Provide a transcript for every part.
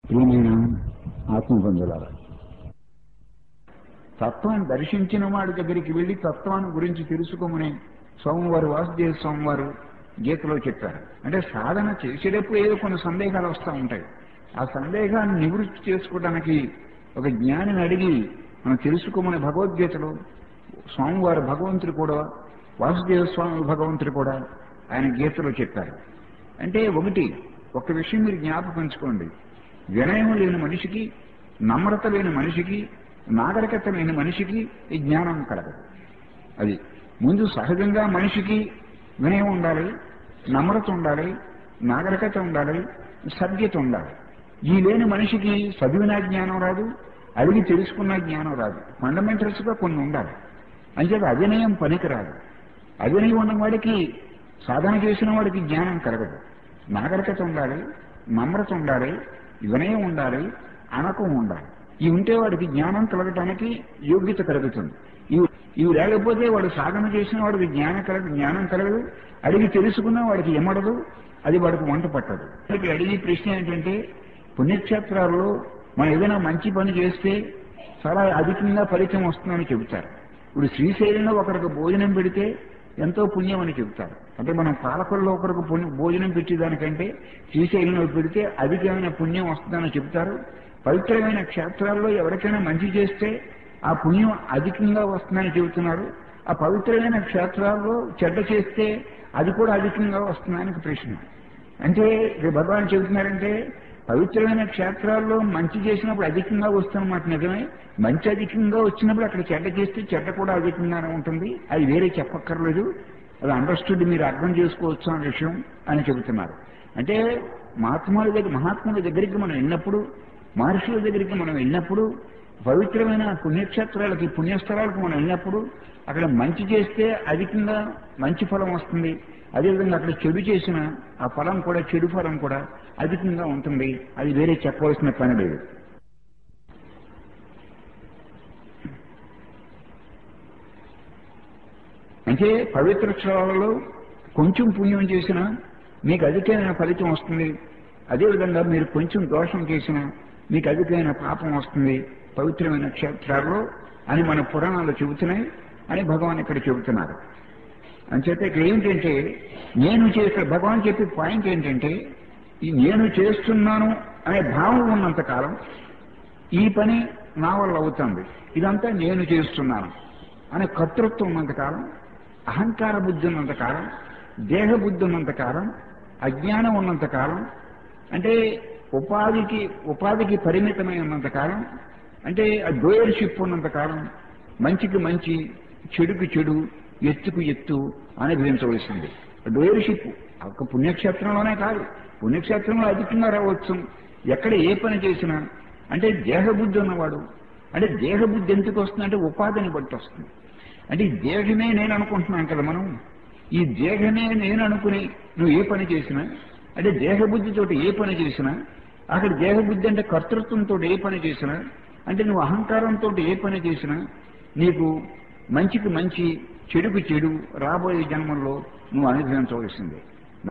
ప్రియమైన ఆత్మబంధులారా తత్వాన్ని దర్శించిన వాడి దగ్గరికి వెళ్లి తత్వాన్ని గురించి తెలుసుకోమని సోమవారు వాసుదేవ సోమవారు గీతలో చెప్పారు అంటే సాధన చేసేటప్పుడు ఏదో కొన్ని సందేహాలు వస్తూ ఉంటాయి ఆ సందేహాన్ని నివృత్తి చేసుకోవడానికి ఒక జ్ఞానిని అడిగి మనం తెలుసుకోమని భగవద్గీతలో స్వామివారు భగవంతుడు కూడా వాసుదేవ స్వామి భగవంతుడు కూడా ఆయన గీతలో చెప్పారు అంటే ఒకటి ఒక విషయం మీరు జ్ఞాపకంచుకోండి వినయం లేని మనిషికి నమ్రత లేని మనిషికి నాగరికత లేని మనిషికి ఈ జ్ఞానం కలగదు అది ముందు సహజంగా మనిషికి వినయం ఉండాలి నమ్రత ఉండాలి నాగరికత ఉండాలి సభ్యత ఉండాలి ఈ లేని మనిషికి చదివిన జ్ఞానం రాదు అడిగి తెలుసుకున్న జ్ఞానం రాదు ఫండమెంటల్స్ గా కొన్ని ఉండాలి అంచేత అవినయం పనికిరాదు అవినయం ఉన్న వాడికి సాధన చేసిన వాడికి జ్ఞానం కలగదు నాగరికత ఉండాలి నమ్రత ఉండాలి వినయం ఉండాలి అనకం ఉండాలి ఇవి ఉంటే వాడికి జ్ఞానం కలగటానికి యోగ్యత కలుగుతుంది ఇవి ఇవి లేకపోతే వాడు సాధన చేసిన వాడికి జ్ఞానం కలగ జ్ఞానం కలగదు అడిగి తెలుసుకున్న వాడికి ఎమ్మడదు అది వాడికి వంట పట్టదు వాడికి అడిగే ప్రశ్న ఏంటంటే పుణ్యక్షేత్రాల్లో మనం ఏదైనా మంచి పని చేస్తే చాలా అధికంగా ఫలితం వస్తుందని చెబుతారు ఇప్పుడు శ్రీశైలంలో ఒకరికి భోజనం పెడితే ఎంతో పుణ్యం అని చెబుతారు అంటే మనం పాలకొల్లో ఒకరికి పుణ్యం భోజనం పెట్టేదానికంటే శ్రీశైలంలో పెడితే అధికమైన పుణ్యం వస్తుందని చెబుతారు పవిత్రమైన క్షేత్రాల్లో ఎవరికైనా మంచి చేస్తే ఆ పుణ్యం అధికంగా వస్తుందని చెబుతున్నారు ఆ పవిత్రమైన క్షేత్రాల్లో చెడ్డ చేస్తే అది కూడా అధికంగా వస్తుందని ప్రశ్న అంటే ఇక్కడ భగవాన్ చెబుతున్నారంటే పవిత్రమైన క్షేత్రాల్లో మంచి చేసినప్పుడు అధికంగా వస్తున్నమాట నిజమే మంచి అధికంగా వచ్చినప్పుడు అక్కడ చెడ్డ చేస్తే చెడ్డ కూడా అధికంగానే ఉంటుంది అది వేరే చెప్పక్కర్లేదు అది అండర్స్టూడ్ మీరు అర్థం చేసుకోవచ్చు అనే విషయం అని చెబుతున్నారు అంటే మహాత్ముల దగ్గర మహాత్ముల దగ్గరికి మనం వెళ్ళినప్పుడు మహర్షుల దగ్గరికి మనం వెళ్ళినప్పుడు పవిత్రమైన పుణ్యక్షేత్రాలకి పుణ్యస్థలాలకు మనం వెళ్ళినప్పుడు అక్కడ మంచి చేస్తే అధికంగా మంచి ఫలం వస్తుంది అదేవిధంగా అక్కడ చెడు చేసిన ఆ ఫలం కూడా చెడు ఫలం కూడా అధికంగా ఉంటుంది అది వేరే చెప్పవలసిన పని లేదు అంటే పవిత్ర క్షణాలలో కొంచెం పుణ్యం చేసినా మీకు అధికమైన ఫలితం వస్తుంది అదేవిధంగా మీరు కొంచెం దోషం చేసినా మీకు అధికమైన పాపం వస్తుంది పవిత్రమైన క్షేత్రాల్లో అని మన పురాణాలు చెబుతున్నాయి అని భగవాన్ ఇక్కడ చెబుతున్నారు అంచేత ఇక్కడ ఏంటంటే నేను చేసే భగవాన్ చెప్పే పాయింట్ ఏంటంటే ఈ నేను చేస్తున్నాను అనే భావం ఉన్నంత కాలం ఈ పని నా వల్ల అవుతుంది ఇదంతా నేను చేస్తున్నాను అనే కర్తృత్వం ఉన్నంతకాలం అహంకార బుద్ధి ఉన్నంతకాలం దేహ బుద్ధి ఉన్నంతకాలం అజ్ఞానం ఉన్నంతకాలం అంటే ఉపాధికి ఉపాధికి పరిమితమై ఉన్నంతకాలం అంటే ఆ డోయర్షిప్ ఉన్నంతకాలం మంచికి మంచి చెడుకు చెడు ఎత్తుకు ఎత్తు అనుభవించవలసింది డోయర్షిప్ ఒక పుణ్యక్షేత్రంలోనే కాదు పుణ్యక్షేత్రంలో అధికంగా రావచ్చు ఎక్కడ ఏ పని చేసినా అంటే దేహబుద్ధి ఉన్నవాడు అంటే దేహబుద్ధి ఎందుకు వస్తుందంటే ఉపాధిని బట్టి వస్తుంది అంటే ఈ దేహమే నేను అనుకుంటున్నాను కదా మనం ఈ దేహమే నేను అనుకుని నువ్వు ఏ పని చేసినా అంటే దేహబుద్ధితోటి ఏ పని చేసినా అక్కడ దేహబుద్ధి అంటే కర్తృత్వంతో ఏ పని చేసినా అంటే నువ్వు అహంకారంతో ఏ పని చేసినా నీకు మంచికి మంచి చెడుకు చెడు రాబోయే జన్మల్లో నువ్వు అనుభవించవలసిందే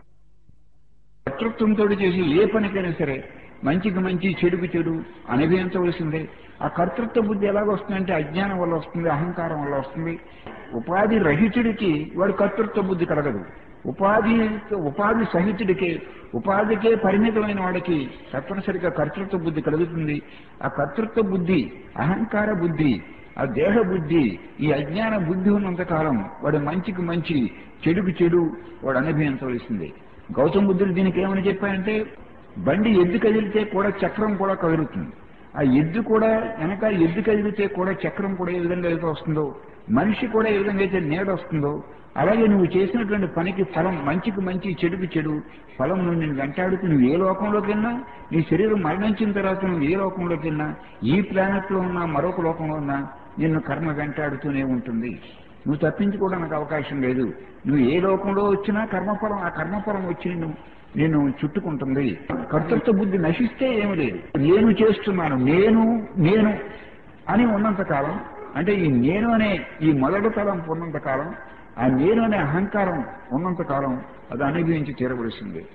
కర్తృత్వంతో చేసి ఏ పనికైనా సరే మంచికి మంచి చెడుకు చెడు అనుభవించవలసిందే ఆ కర్తృత్వ బుద్ధి ఎలాగొస్తుందంటే అజ్ఞానం వల్ల వస్తుంది అహంకారం వల్ల వస్తుంది ఉపాధి రహితుడికి వాడు కర్తృత్వ బుద్ధి కలగదు ఉపాధి ఉపాధి సహితుడికే ఉపాధికే పరిమితమైన వాడికి తప్పనిసరిగా కర్తృత్వ బుద్ధి కలుగుతుంది ఆ కర్తృత్వ బుద్ధి అహంకార బుద్ధి ఆ దేహ బుద్ధి ఈ అజ్ఞాన బుద్ధి ఉన్నంతకాలం వాడు మంచికి మంచి చెడుకు చెడు వాడు అనుభవించవలసిందే గౌతమ బుద్ధుడు దీనికి ఏమని చెప్పారంటే బండి ఎద్దు కదిలితే కూడా చక్రం కూడా కదులుతుంది ఆ ఎద్దు కూడా వెనక ఎద్దు కదిలితే కూడా చక్రం కూడా ఏ విధంగా అయితే వస్తుందో మనిషి కూడా ఏ విధంగా అయితే నీడ వస్తుందో అలాగే నువ్వు చేసినటువంటి పనికి ఫలం మంచికి మంచి చెడుకు చెడు ఫలం నువ్వు నేను వెంటాడుతూ నువ్వు ఏ లోకంలోకి వెళ్ళినా నీ శరీరం మరణించిన తర్వాత నువ్వు ఏ లోకంలోకి వెళ్ళినా ఈ ప్లానెట్ లో ఉన్నా మరొక లోకంలో ఉన్నా నిన్ను కర్మ వెంటాడుతూనే ఉంటుంది నువ్వు తప్పించుకోవడానికి అవకాశం లేదు నువ్వు ఏ లోకంలో వచ్చినా కర్మఫలం ఆ కర్మఫలం వచ్చి నిన్ను నేను చుట్టుకుంటుంది కర్తృత్వ బుద్ధి నశిస్తే ఏమి లేదు నేను చేస్తున్నాను నేను నేను అని ఉన్నంత కాలం అంటే ఈ నేను అనే ఈ మొదటి తలం ఉన్నంత కాలం ఆ నేను అనే అహంకారం ఉన్నంత కాలం అది అనుభవించి తీరవలసిందే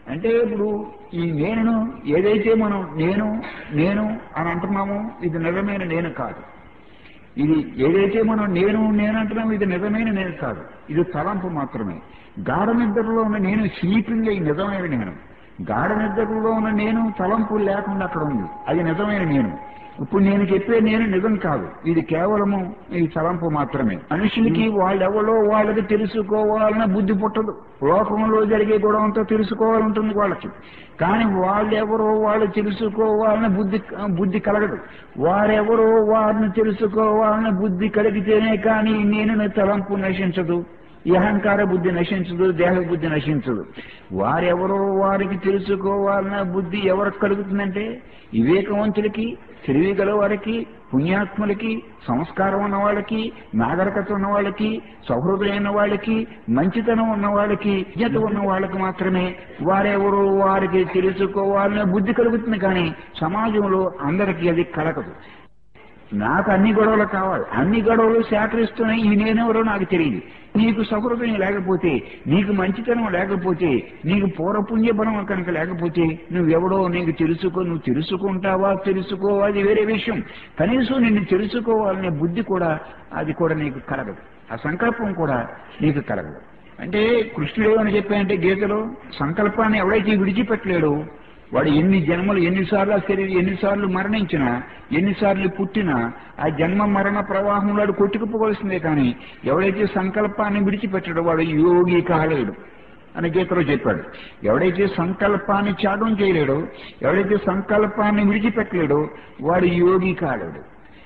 అంటే ఇప్పుడు ఈ నేను ఏదైతే మనం నేను నేను అని అంటున్నామో ఇది నిజమైన నేను కాదు ఇది ఏదైతే మనం నేను నేను అంటున్నామో ఇది నిజమైన నేను కాదు ఇది తలంపు మాత్రమే గాఢ నిద్రలో ఉన్న నేను స్లీపింగ్ అయి నిజమైన నేను గాఢ నిద్రలో ఉన్న నేను తలంపు లేకుండా అక్కడ ఉంది అది నిజమైన నేను ఇప్పుడు నేను చెప్పే నేను నిజం కాదు ఇది కేవలము ఈ తలంపు మాత్రమే మనుషులకి వాళ్ళెవరో వాళ్ళకి తెలుసుకోవాలన్న బుద్ధి పుట్టదు లోకంలో జరిగే గొడవంతో తెలుసుకోవాలంటుంది వాళ్ళకి కానీ వాళ్ళెవరో వాళ్ళు తెలుసుకోవాలన్న బుద్ధి బుద్ధి కలగదు వారెవరో వారిని తెలుసుకోవాలన్న బుద్ధి కలిగితేనే కానీ నేను తలంపు నశించదు ఈ అహంకార బుద్ధి నశించదు దేహ బుద్ధి నశించదు వారెవరో వారికి తెలుసుకోవాలన్న బుద్ధి ఎవరికి కలుగుతుందంటే వివేకవంతులకి తెలివి గల వారికి పుణ్యాత్ములకి సంస్కారం ఉన్న వాళ్ళకి నాగరికత ఉన్న వాళ్ళకి సౌహృదయం ఉన్న వాళ్ళకి మంచితనం ఉన్న వాళ్ళకి విజ్ఞత ఉన్న వాళ్ళకి మాత్రమే వారెవరో వారికి తెలుసుకోవాలనే బుద్ధి కలుగుతుంది కానీ సమాజంలో అందరికీ అది కలగదు నాకు అన్ని గొడవలు కావాలి అన్ని గొడవలు సేకరిస్తున్నాయి ఈ నేనెవరో నాకు తెలియదు నీకు సహృదయం లేకపోతే నీకు మంచితనం లేకపోతే నీకు పూర్వపుణ్య బలం కనుక లేకపోతే నువ్వెవడో నీకు తెలుసుకో నువ్వు తెలుసుకుంటావా తెలుసుకో అది వేరే విషయం కనీసం నిన్ను తెలుసుకోవాలనే బుద్ధి కూడా అది కూడా నీకు కలగదు ఆ సంకల్పం కూడా నీకు కలగదు అంటే కృష్ణుడు ఏమని చెప్పాయంటే గీతలో సంకల్పాన్ని ఎవడైతే విడిచిపెట్టలేడు వాడు ఎన్ని జన్మలు ఎన్నిసార్లు ఆ శరీరం ఎన్నిసార్లు మరణించినా ఎన్నిసార్లు పుట్టినా ఆ జన్మ మరణ ప్రవాహంలో వాడు కొట్టుకుపోవలసిందే కానీ ఎవడైతే సంకల్పాన్ని విడిచిపెట్టాడో వాడు యోగి కాలేడు అని గీతలో చెప్పాడు ఎవడైతే సంకల్పాన్ని త్యాగం చేయలేడో ఎవడైతే సంకల్పాన్ని విడిచిపెట్టలేడో వాడు యోగి కాలేడు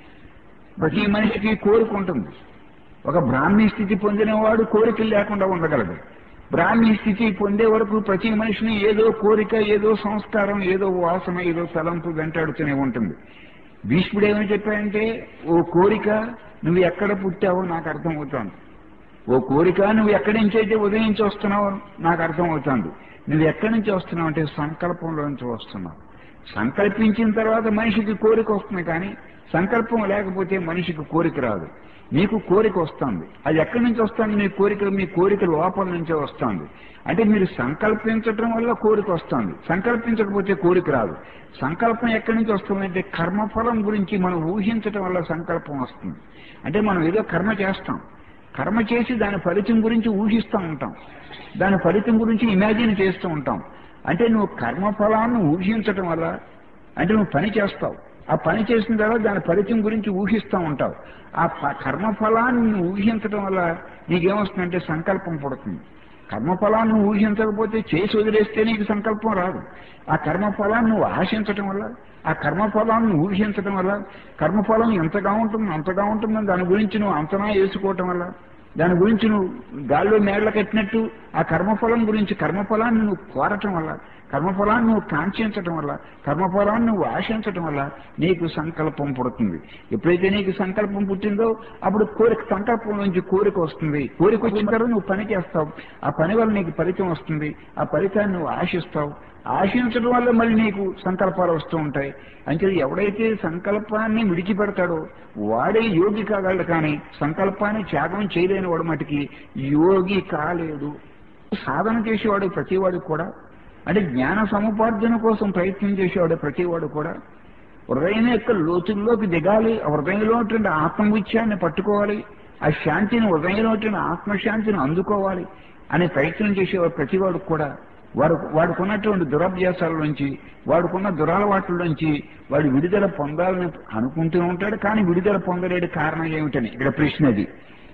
ప్రతి మనిషికి కోరిక ఉంటుంది ఒక బ్రాహ్మీ స్థితి పొందినవాడు కోరికలు లేకుండా ఉండగలడు బ్రాహ్మీ స్థితి పొందే వరకు ప్రతి మనిషిని ఏదో కోరిక ఏదో సంస్కారం ఏదో వాసన ఏదో తలంపు వెంటాడుతూనే ఉంటుంది భీష్ముడు ఏమని చెప్పాడంటే ఓ కోరిక నువ్వు ఎక్కడ పుట్టావో నాకు అర్థం అవుతోంది ఓ కోరిక నువ్వు ఎక్కడి నుంచి అయితే ఉదయించి వస్తున్నావో నాకు అర్థం అవుతుంది నువ్వు ఎక్కడి నుంచి వస్తున్నావు అంటే సంకల్పంలో నుంచి వస్తున్నావు సంకల్పించిన తర్వాత మనిషికి కోరిక వస్తుంది కానీ సంకల్పం లేకపోతే మనిషికి కోరిక రాదు మీకు కోరిక వస్తుంది అది ఎక్కడి నుంచి వస్తుంది మీ కోరిక మీ కోరిక లోపల నుంచే వస్తుంది అంటే మీరు సంకల్పించటం వల్ల కోరిక వస్తుంది సంకల్పించకపోతే కోరిక రాదు సంకల్పం ఎక్కడి నుంచి వస్తుందంటే కర్మఫలం గురించి మనం ఊహించటం వల్ల సంకల్పం వస్తుంది అంటే మనం ఏదో కర్మ చేస్తాం కర్మ చేసి దాని ఫలితం గురించి ఊహిస్తూ ఉంటాం దాని ఫలితం గురించి ఇమాజిన్ చేస్తూ ఉంటాం అంటే నువ్వు కర్మఫలాన్ని ఊహించటం వల్ల అంటే నువ్వు పని చేస్తావు ఆ పని చేసిన తర్వాత దాని ఫలితం గురించి ఊహిస్తూ ఉంటావు ఆ ప- కర్మఫలాన్ని నువ్వు ఊహించడం వల్ల నీకేమొస్తుందంటే సంకల్పం పుడుతుంది కర్మఫలాన్ని నువ్వు ఊహించకపోతే చేసి వదిలేస్తే నీకు సంకల్పం రాదు ఆ కర్మఫలాన్ని నువ్వు ఆశించటం వల్ల ఆ కర్మఫలాన్ని ఊహించటం వల్ల కర్మఫలం ఎంతగా ఉంటుంది అంతగా ఉంటుందని దాని గురించి నువ్వు అంతనా వేసుకోవటం వల్ల దాని గురించి నువ్వు గాల్లో మేడలు కట్టినట్టు ఆ కర్మఫలం గురించి కర్మఫలాన్ని నువ్వు కోరటం వల్ల కర్మఫలాన్ని నువ్వు కాంక్షించటం వల్ల కర్మఫలాన్ని నువ్వు ఆశించటం వల్ల నీకు సంకల్పం పుడుతుంది ఎప్పుడైతే నీకు సంకల్పం పుట్టిందో అప్పుడు కోరిక సంకల్పం నుంచి కోరిక వస్తుంది కోరిక వచ్చిన తర్వాత నువ్వు పని చేస్తావు ఆ పని వల్ల నీకు ఫలితం వస్తుంది ఆ ఫలితాన్ని నువ్వు ఆశిస్తావు ఆశించడం వల్ల మళ్ళీ నీకు సంకల్పాలు వస్తూ ఉంటాయి అంటే ఎవడైతే సంకల్పాన్ని విడిచిపెడతాడో వాడే యోగి కాగలడు కానీ సంకల్పాన్ని త్యాగం చేయలేని వాడు మటుకి యోగి కాలేడు సాధన చేసేవాడు ప్రతివాడు కూడా అంటే జ్ఞాన సముపార్జన కోసం ప్రయత్నం చేసేవాడు ప్రతివాడు కూడా హృదయం యొక్క లోతుల్లోకి దిగాలి ఆ హృదయంలో ఉన్నటువంటి ఆత్మవిత్యాన్ని పట్టుకోవాలి ఆ శాంతిని హృదయంలో ఉన్నటువంటి ఆత్మశాంతిని అందుకోవాలి అనే ప్రయత్నం చేసేవాడు ప్రతివాడు కూడా వాడు వాడుకున్నటువంటి దురభ్యాసాల నుంచి వాడుకున్న దురలవాట్ల నుంచి వాడు విడుదల పొందాలని అనుకుంటూ ఉంటాడు కానీ విడుదల పొందలేడు కారణం ఏమిటని ఇక్కడ ప్రశ్న అది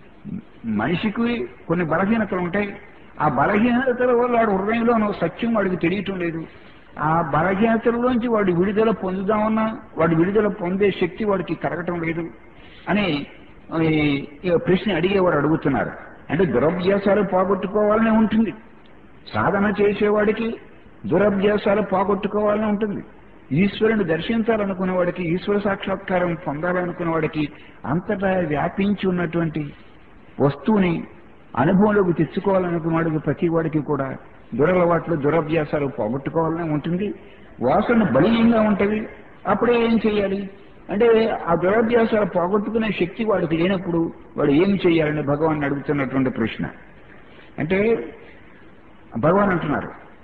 మనిషికి కొన్ని బలహీనతలు ఉంటాయి ఆ బలహీనతల వల్ల వాడు హృదయంలో ఉన్న సత్యం వాడికి తెలియటం లేదు ఆ బలహీనతలలోంచి వాడు విడుదల పొందుదామన్నా వాడు విడుదల పొందే శక్తి వాడికి కరగటం లేదు అని ఈ ఈ ప్రశ్న అడిగేవారు అడుగుతున్నారు అంటే దురభ్యాసాలు పోగొట్టుకోవాలనే ఉంటుంది సాధన చేసేవాడికి దురభ్యాసాలు పోగొట్టుకోవాలని ఉంటుంది ఈశ్వరుని దర్శించాలనుకునే వాడికి ఈశ్వర సాక్షాత్కారం పొందాలనుకునే వాడికి అంతటా వ్యాపించి ఉన్నటువంటి వస్తువుని అనుభవంలోకి తెచ్చుకోవాలనుకున్న వాడికి ప్రతి వాడికి కూడా దురలవాట్లు దురభ్యాసాలు పోగొట్టుకోవాలని ఉంటుంది వాసన బలీయంగా ఉంటది అప్పుడే ఏం చేయాలి అంటే ఆ దురభ్యాసాలు పోగొట్టుకునే శక్తి వాడికి లేనప్పుడు వాడు ఏం చేయాలని భగవాన్ అడుగుతున్నటువంటి ప్రశ్న అంటే భగవాన్ అంటున్నారు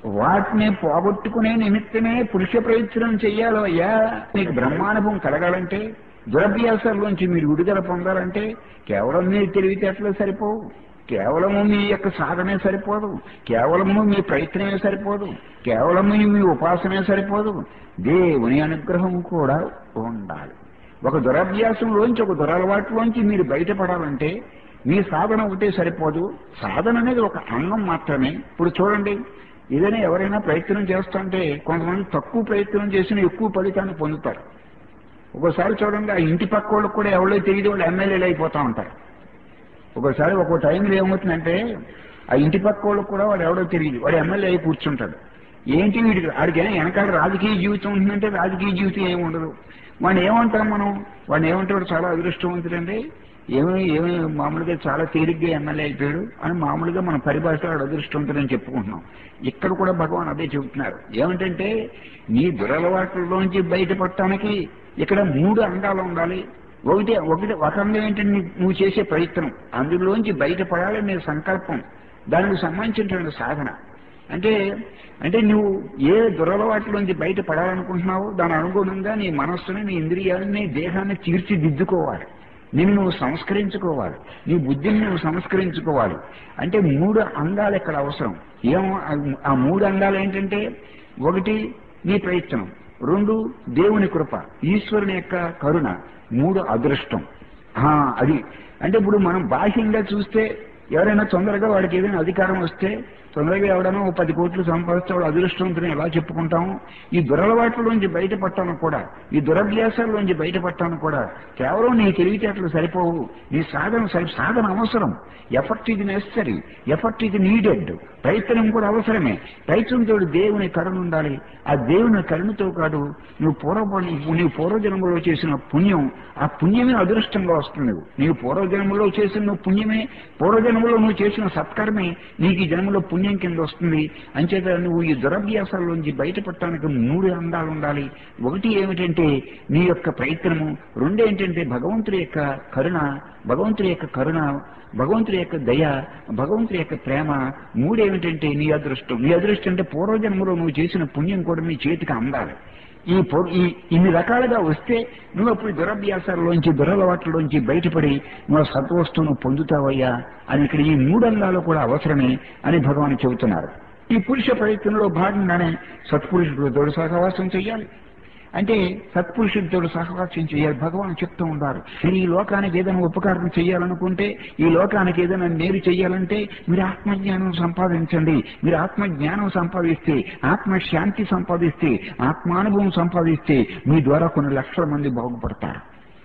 వాటిని పోగొట్టుకునే నిమిత్తమే పురుష ప్రయత్నం చెయ్యాలో అయ్యా నీకు బ్రహ్మానుభవం కలగాలంటే దురభ్యాసాల్లోంచి మీరు విడుదల పొందాలంటే కేవలం మీ తెలివితేటలు సరిపోవు కేవలము మీ యొక్క సాధనే సరిపోదు కేవలము మీ ప్రయత్నమే సరిపోదు కేవలము మీ ఉపాసనే సరిపోదు దేవుని అనుగ్రహం కూడా ఉండాలి ఒక దురభ్యాసంలోంచి ఒక దురలవాటులోంచి మీరు బయటపడాలంటే మీ సాధన ఒకటే సరిపోదు సాధన అనేది ఒక అంగం మాత్రమే ఇప్పుడు చూడండి ఏదైనా ఎవరైనా ప్రయత్నం చేస్తుంటే కొంతమంది తక్కువ ప్రయత్నం చేసిన ఎక్కువ ఫలితాన్ని పొందుతారు ఒక్కోసారి చూడండి ఆ ఇంటి పక్క వాళ్ళకి కూడా ఎవరో తెలియదు వాళ్ళు ఎమ్మెల్యేలు అయిపోతా ఉంటారు ఒక్కోసారి ఒక్కో టైంలో ఏమవుతుందంటే ఆ ఇంటి పక్క వాళ్ళకి కూడా వాడు ఎవడో తెలియదు వాడు ఎమ్మెల్యే అయి కూర్చుంటాడు ఏంటి వీడికి వాడికి వెనకాల రాజకీయ జీవితం ఉంటుందంటే రాజకీయ జీవితం ఏమి ఉండదు వాడిని ఏమంటాం మనం వాడిని ఏమంటాడు చాలా అదృష్టవంతుడండి ఏమి ఏమి మామూలుగా చాలా తేలిగ్గా ఎమ్మెల్యే అయిపోయాడు అని మామూలుగా మన పరిభాషలో వాడు అదృష్టవంతుడని చెప్పుకుంటున్నాం ఇక్కడ కూడా భగవాన్ అదే చెబుతున్నారు ఏమిటంటే నీ దురలవాట్లలోంచి బయటపడటానికి ఇక్కడ మూడు అంగాలు ఉండాలి ఒకటి ఒకటి ఒక అంగం ఏంటంటే నీ- నువ్వు చేసే ప్రయత్నం అందులోంచి బయటపడాలని నీ సంకల్పం దానికి సంబంధించినటువంటి సాధన అంటే అంటే నువ్వు ఏ దురలవాట్లోంచి బయట పడాలనుకుంటున్నావో దాని అనుగుణంగా నీ మనస్సుని నీ ఇంద్రియాలని నీ దేహాన్ని తీర్చిదిద్దుకోవాలి నిన్ను నువ్వు సంస్కరించుకోవాలి నీ బుద్ధిని నువ్వు సంస్కరించుకోవాలి అంటే మూడు అంగాలు ఇక్కడ అవసరం ఏం ఆ మూడు అంగాలు ఏంటంటే ఒకటి నీ ప్రయత్నం రెండు దేవుని కృప ఈశ్వరుని యొక్క కరుణ మూడు అదృష్టం ఆ, అది అంటే ఇప్పుడు మనం బాహ్యంగా చూస్తే ఎవరైనా తొందరగా వాడికి ఏదైనా అధికారం వస్తే తొందరగా ఎవడైనా ఓ పది కోట్లు సంపాదిస్తే వాడు అదృష్టవంతుని ఎలా చెప్పుకుంటాము ఈ దురలవాట్లలోంచి బయటపడటానికి కూడా ఈ దురభ్యాసాల్లోంచి బయటపడటానికి కూడా కేవలం నీ తెలివితేటలు సరిపోవు నీ సాధన సరి సాధన అవసరం ఎఫర్ట్ ఇది నెసరీ ఎఫర్ట్ ఇది నీడెడ్ ప్రయత్నం కూడా అవసరమే ప్రయత్నంతో దేవుని కరుణ ఉండాలి ఆ దేవుని కరుణతో కాదు నువ్వు పూర్వ నీవు పూర్వజన్మలో చేసిన పుణ్యం ఆ పుణ్యమే అదృష్టంగా వస్తుంది నువ్వు నీవు పూర్వజన్మలో చేసిన నువ్వు పుణ్యమే పూర్వజన్మలో నువ్వు చేసిన సత్కర్మే నీకు ఈ జన్మలో పుణ్యం కింద వస్తుంది అంచేత నువ్వు ఈ దురభ్యాసాల్లోంచి బయటపడటానికి మూడు అందాలు ఉండాలి ఒకటి ఏమిటంటే నీ యొక్క ప్రయత్నము రెండు ఏంటంటే భగవంతుడి యొక్క కరుణ భగవంతుడి యొక్క కరుణ భగవంతుడి యొక్క దయ భగవంతుడి యొక్క ప్రేమ మూడేమిటంటే నీ అదృష్టం నీ అదృష్టం అంటే పూర్వజన్మలో నువ్వు చేసిన పుణ్యం కూడా నీ చేతికి అందాలి ఈ పొ- ఈ ఇన్ని రకాలుగా వస్తే నువ్వు అప్పుడు దురభ్యాసాల్లోంచి దురలవాట్లలోంచి బయటపడి నువ్వు ఆ సత్వస్తువును పొందుతావయ్యా అని ఇక్కడ ఈ మూడంగాలు కూడా అవసరమే అని భగవాన్ చెబుతున్నారు ఈ పురుష ప్రయత్నంలో భాగంగానే సత్పురుషుడితో సహవాసం చేయాలి అంటే సత్పురుషుడితో సహవాసం చేయాలి భగవాన్ చెప్తూ ఉంటారు మీరు ఈ లోకానికి ఏదైనా ఉపకారం చేయాలనుకుంటే ఈ లోకానికి ఏదైనా మేలు చేయాలంటే మీరు ఆత్మజ్ఞానం సంపాదించండి మీరు ఆత్మజ్ఞానం సంపాదిస్తే ఆత్మశాంతి సంపాదిస్తే ఆత్మానుభవం సంపాదిస్తే మీ ద్వారా కొన్ని లక్షల మంది బాగుపడతారు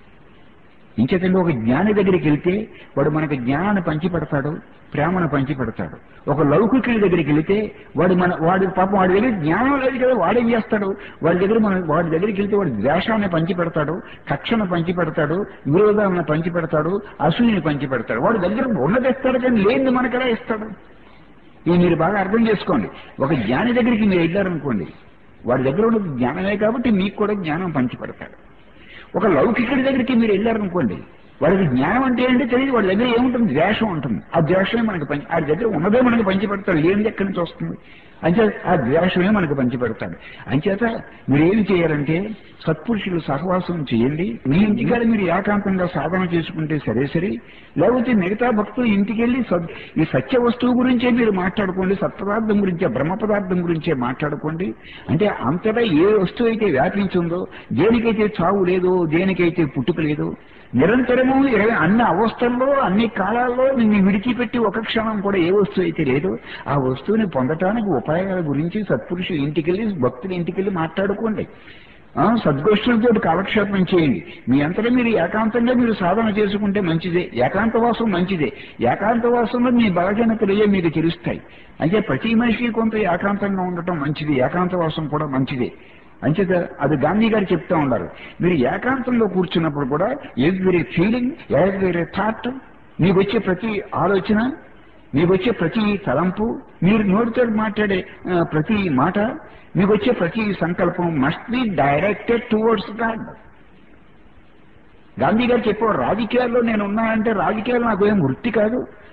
ఇంచేతండి ఒక జ్ఞాని దగ్గరికి వెళ్తే వాడు మనకి జ్ఞానాన్ని పంచిపెడతాడు ప్రేమను పంచిపెడతాడు ఒక లౌకికుడి దగ్గరికి వెళితే వాడు మన వాడి పాపం వాడి దగ్గర జ్ఞానం లేదు కదా వాడేం చేస్తాడు వాడి దగ్గర మన వాడి దగ్గరికి వెళ్తే వాడు ద్వేషాన్ని పంచిపెడతాడు కక్షను పంచిపెడతాడు విరోధాలను పంచిపెడతాడు అసూయని పంచిపెడతాడు వాడి దగ్గర ఉన్నది ఇస్తాడు కానీ లేనిది మనకెలా ఇస్తాడు ఇది మీరు బాగా అర్థం చేసుకోండి ఒక జ్ఞాని దగ్గరికి మీరు వెళ్ళారనుకోండి వాడి దగ్గర ఉన్నది జ్ఞానమే కాబట్టి మీకు కూడా జ్ఞానం పంచిపెడతాడు ఒక లౌకికుడి దగ్గరికి మీరు వెళ్ళారనుకోండి వాడికి జ్ఞానం అంటే ఏంటో తెలియదు వాడి దగ్గర ఏముంటుంది ద్వేషం ఉంటుంది ఆ ద్వేషమే మనకి పంచి ఆ దగ్గర ఉన్నదే మనకి పంచిపెడతాడు లేనిది ఎక్కడి నుంచి వస్తుంది అంచేత ఆ ద్వేషమే మనకు పంచిపెడతాడు అంచేత మీరు ఏం చేయాలంటే సత్పురుషులు సహవాసం చేయండి మీ ఇంటికాడ మీరు ఏకాంతంగా సాధన చేసుకుంటే సరే సరే లేకపోతే మిగతా భక్తులు ఇంటికి వెళ్ళి సద్- ఈ సత్య వస్తువు గురించే మీరు మాట్లాడుకోండి సత్పదార్థం గురించే బ్రహ్మ పదార్థం గురించే మాట్లాడుకోండి అంటే అంతటా ఏ వస్తువు అయితే వ్యాపించిందో దేనికైతే చావు లేదో దేనికైతే పుట్టుక లేదో నిరంతరము ఇరవై అన్ని అవస్థల్లో అన్ని కాలాల్లో నిన్ను విడిచిపెట్టి ఒక క్షణం కూడా ఏ వస్తువు అయితే లేదో ఆ వస్తువుని పొందటానికి ఉపాయాల గురించి సత్పురుషులు ఇంటికెళ్ళి భక్తులు ఇంటికెళ్ళి మాట్లాడుకోండి ఆ, సద్గోష్ఠులతో కాలక్షేపం చేయండి మీ అంతటా మీరు ఏకాంతంగా మీరు సాధన చేసుకుంటే మంచిదే ఏకాంతవాసం మంచిదే ఏకాంతవాసంలో మీ బలహీనతలే మీకు తెలుస్తాయి అంటే ప్రతి మనిషికి కొంత ఏకాంతంగా ఉండటం మంచిది ఏకాంతవాసం కూడా మంచిదే అంచేత అది గాంధీ గారు చెప్తా ఉన్నారు మీరు ఏకాంతంలో కూర్చున్నప్పుడు కూడా ఎవ్రీ ఫీలింగ్ ఎవ్రీ థాట్ మీకు వచ్చే ప్రతి ఆలోచన మీకు వచ్చే ప్రతి తలంపు మీరు నోటితో మాట్లాడే ఆ, ప్రతి మాట మీకు వచ్చే ప్రతి సంకల్పం must be directed towards god Gandhi గారు చెప్పారు రాజకీయాల్లో నేను ఉన్నానంటే రాజకీయాలు నాకు ఏం వృత్తి కాదు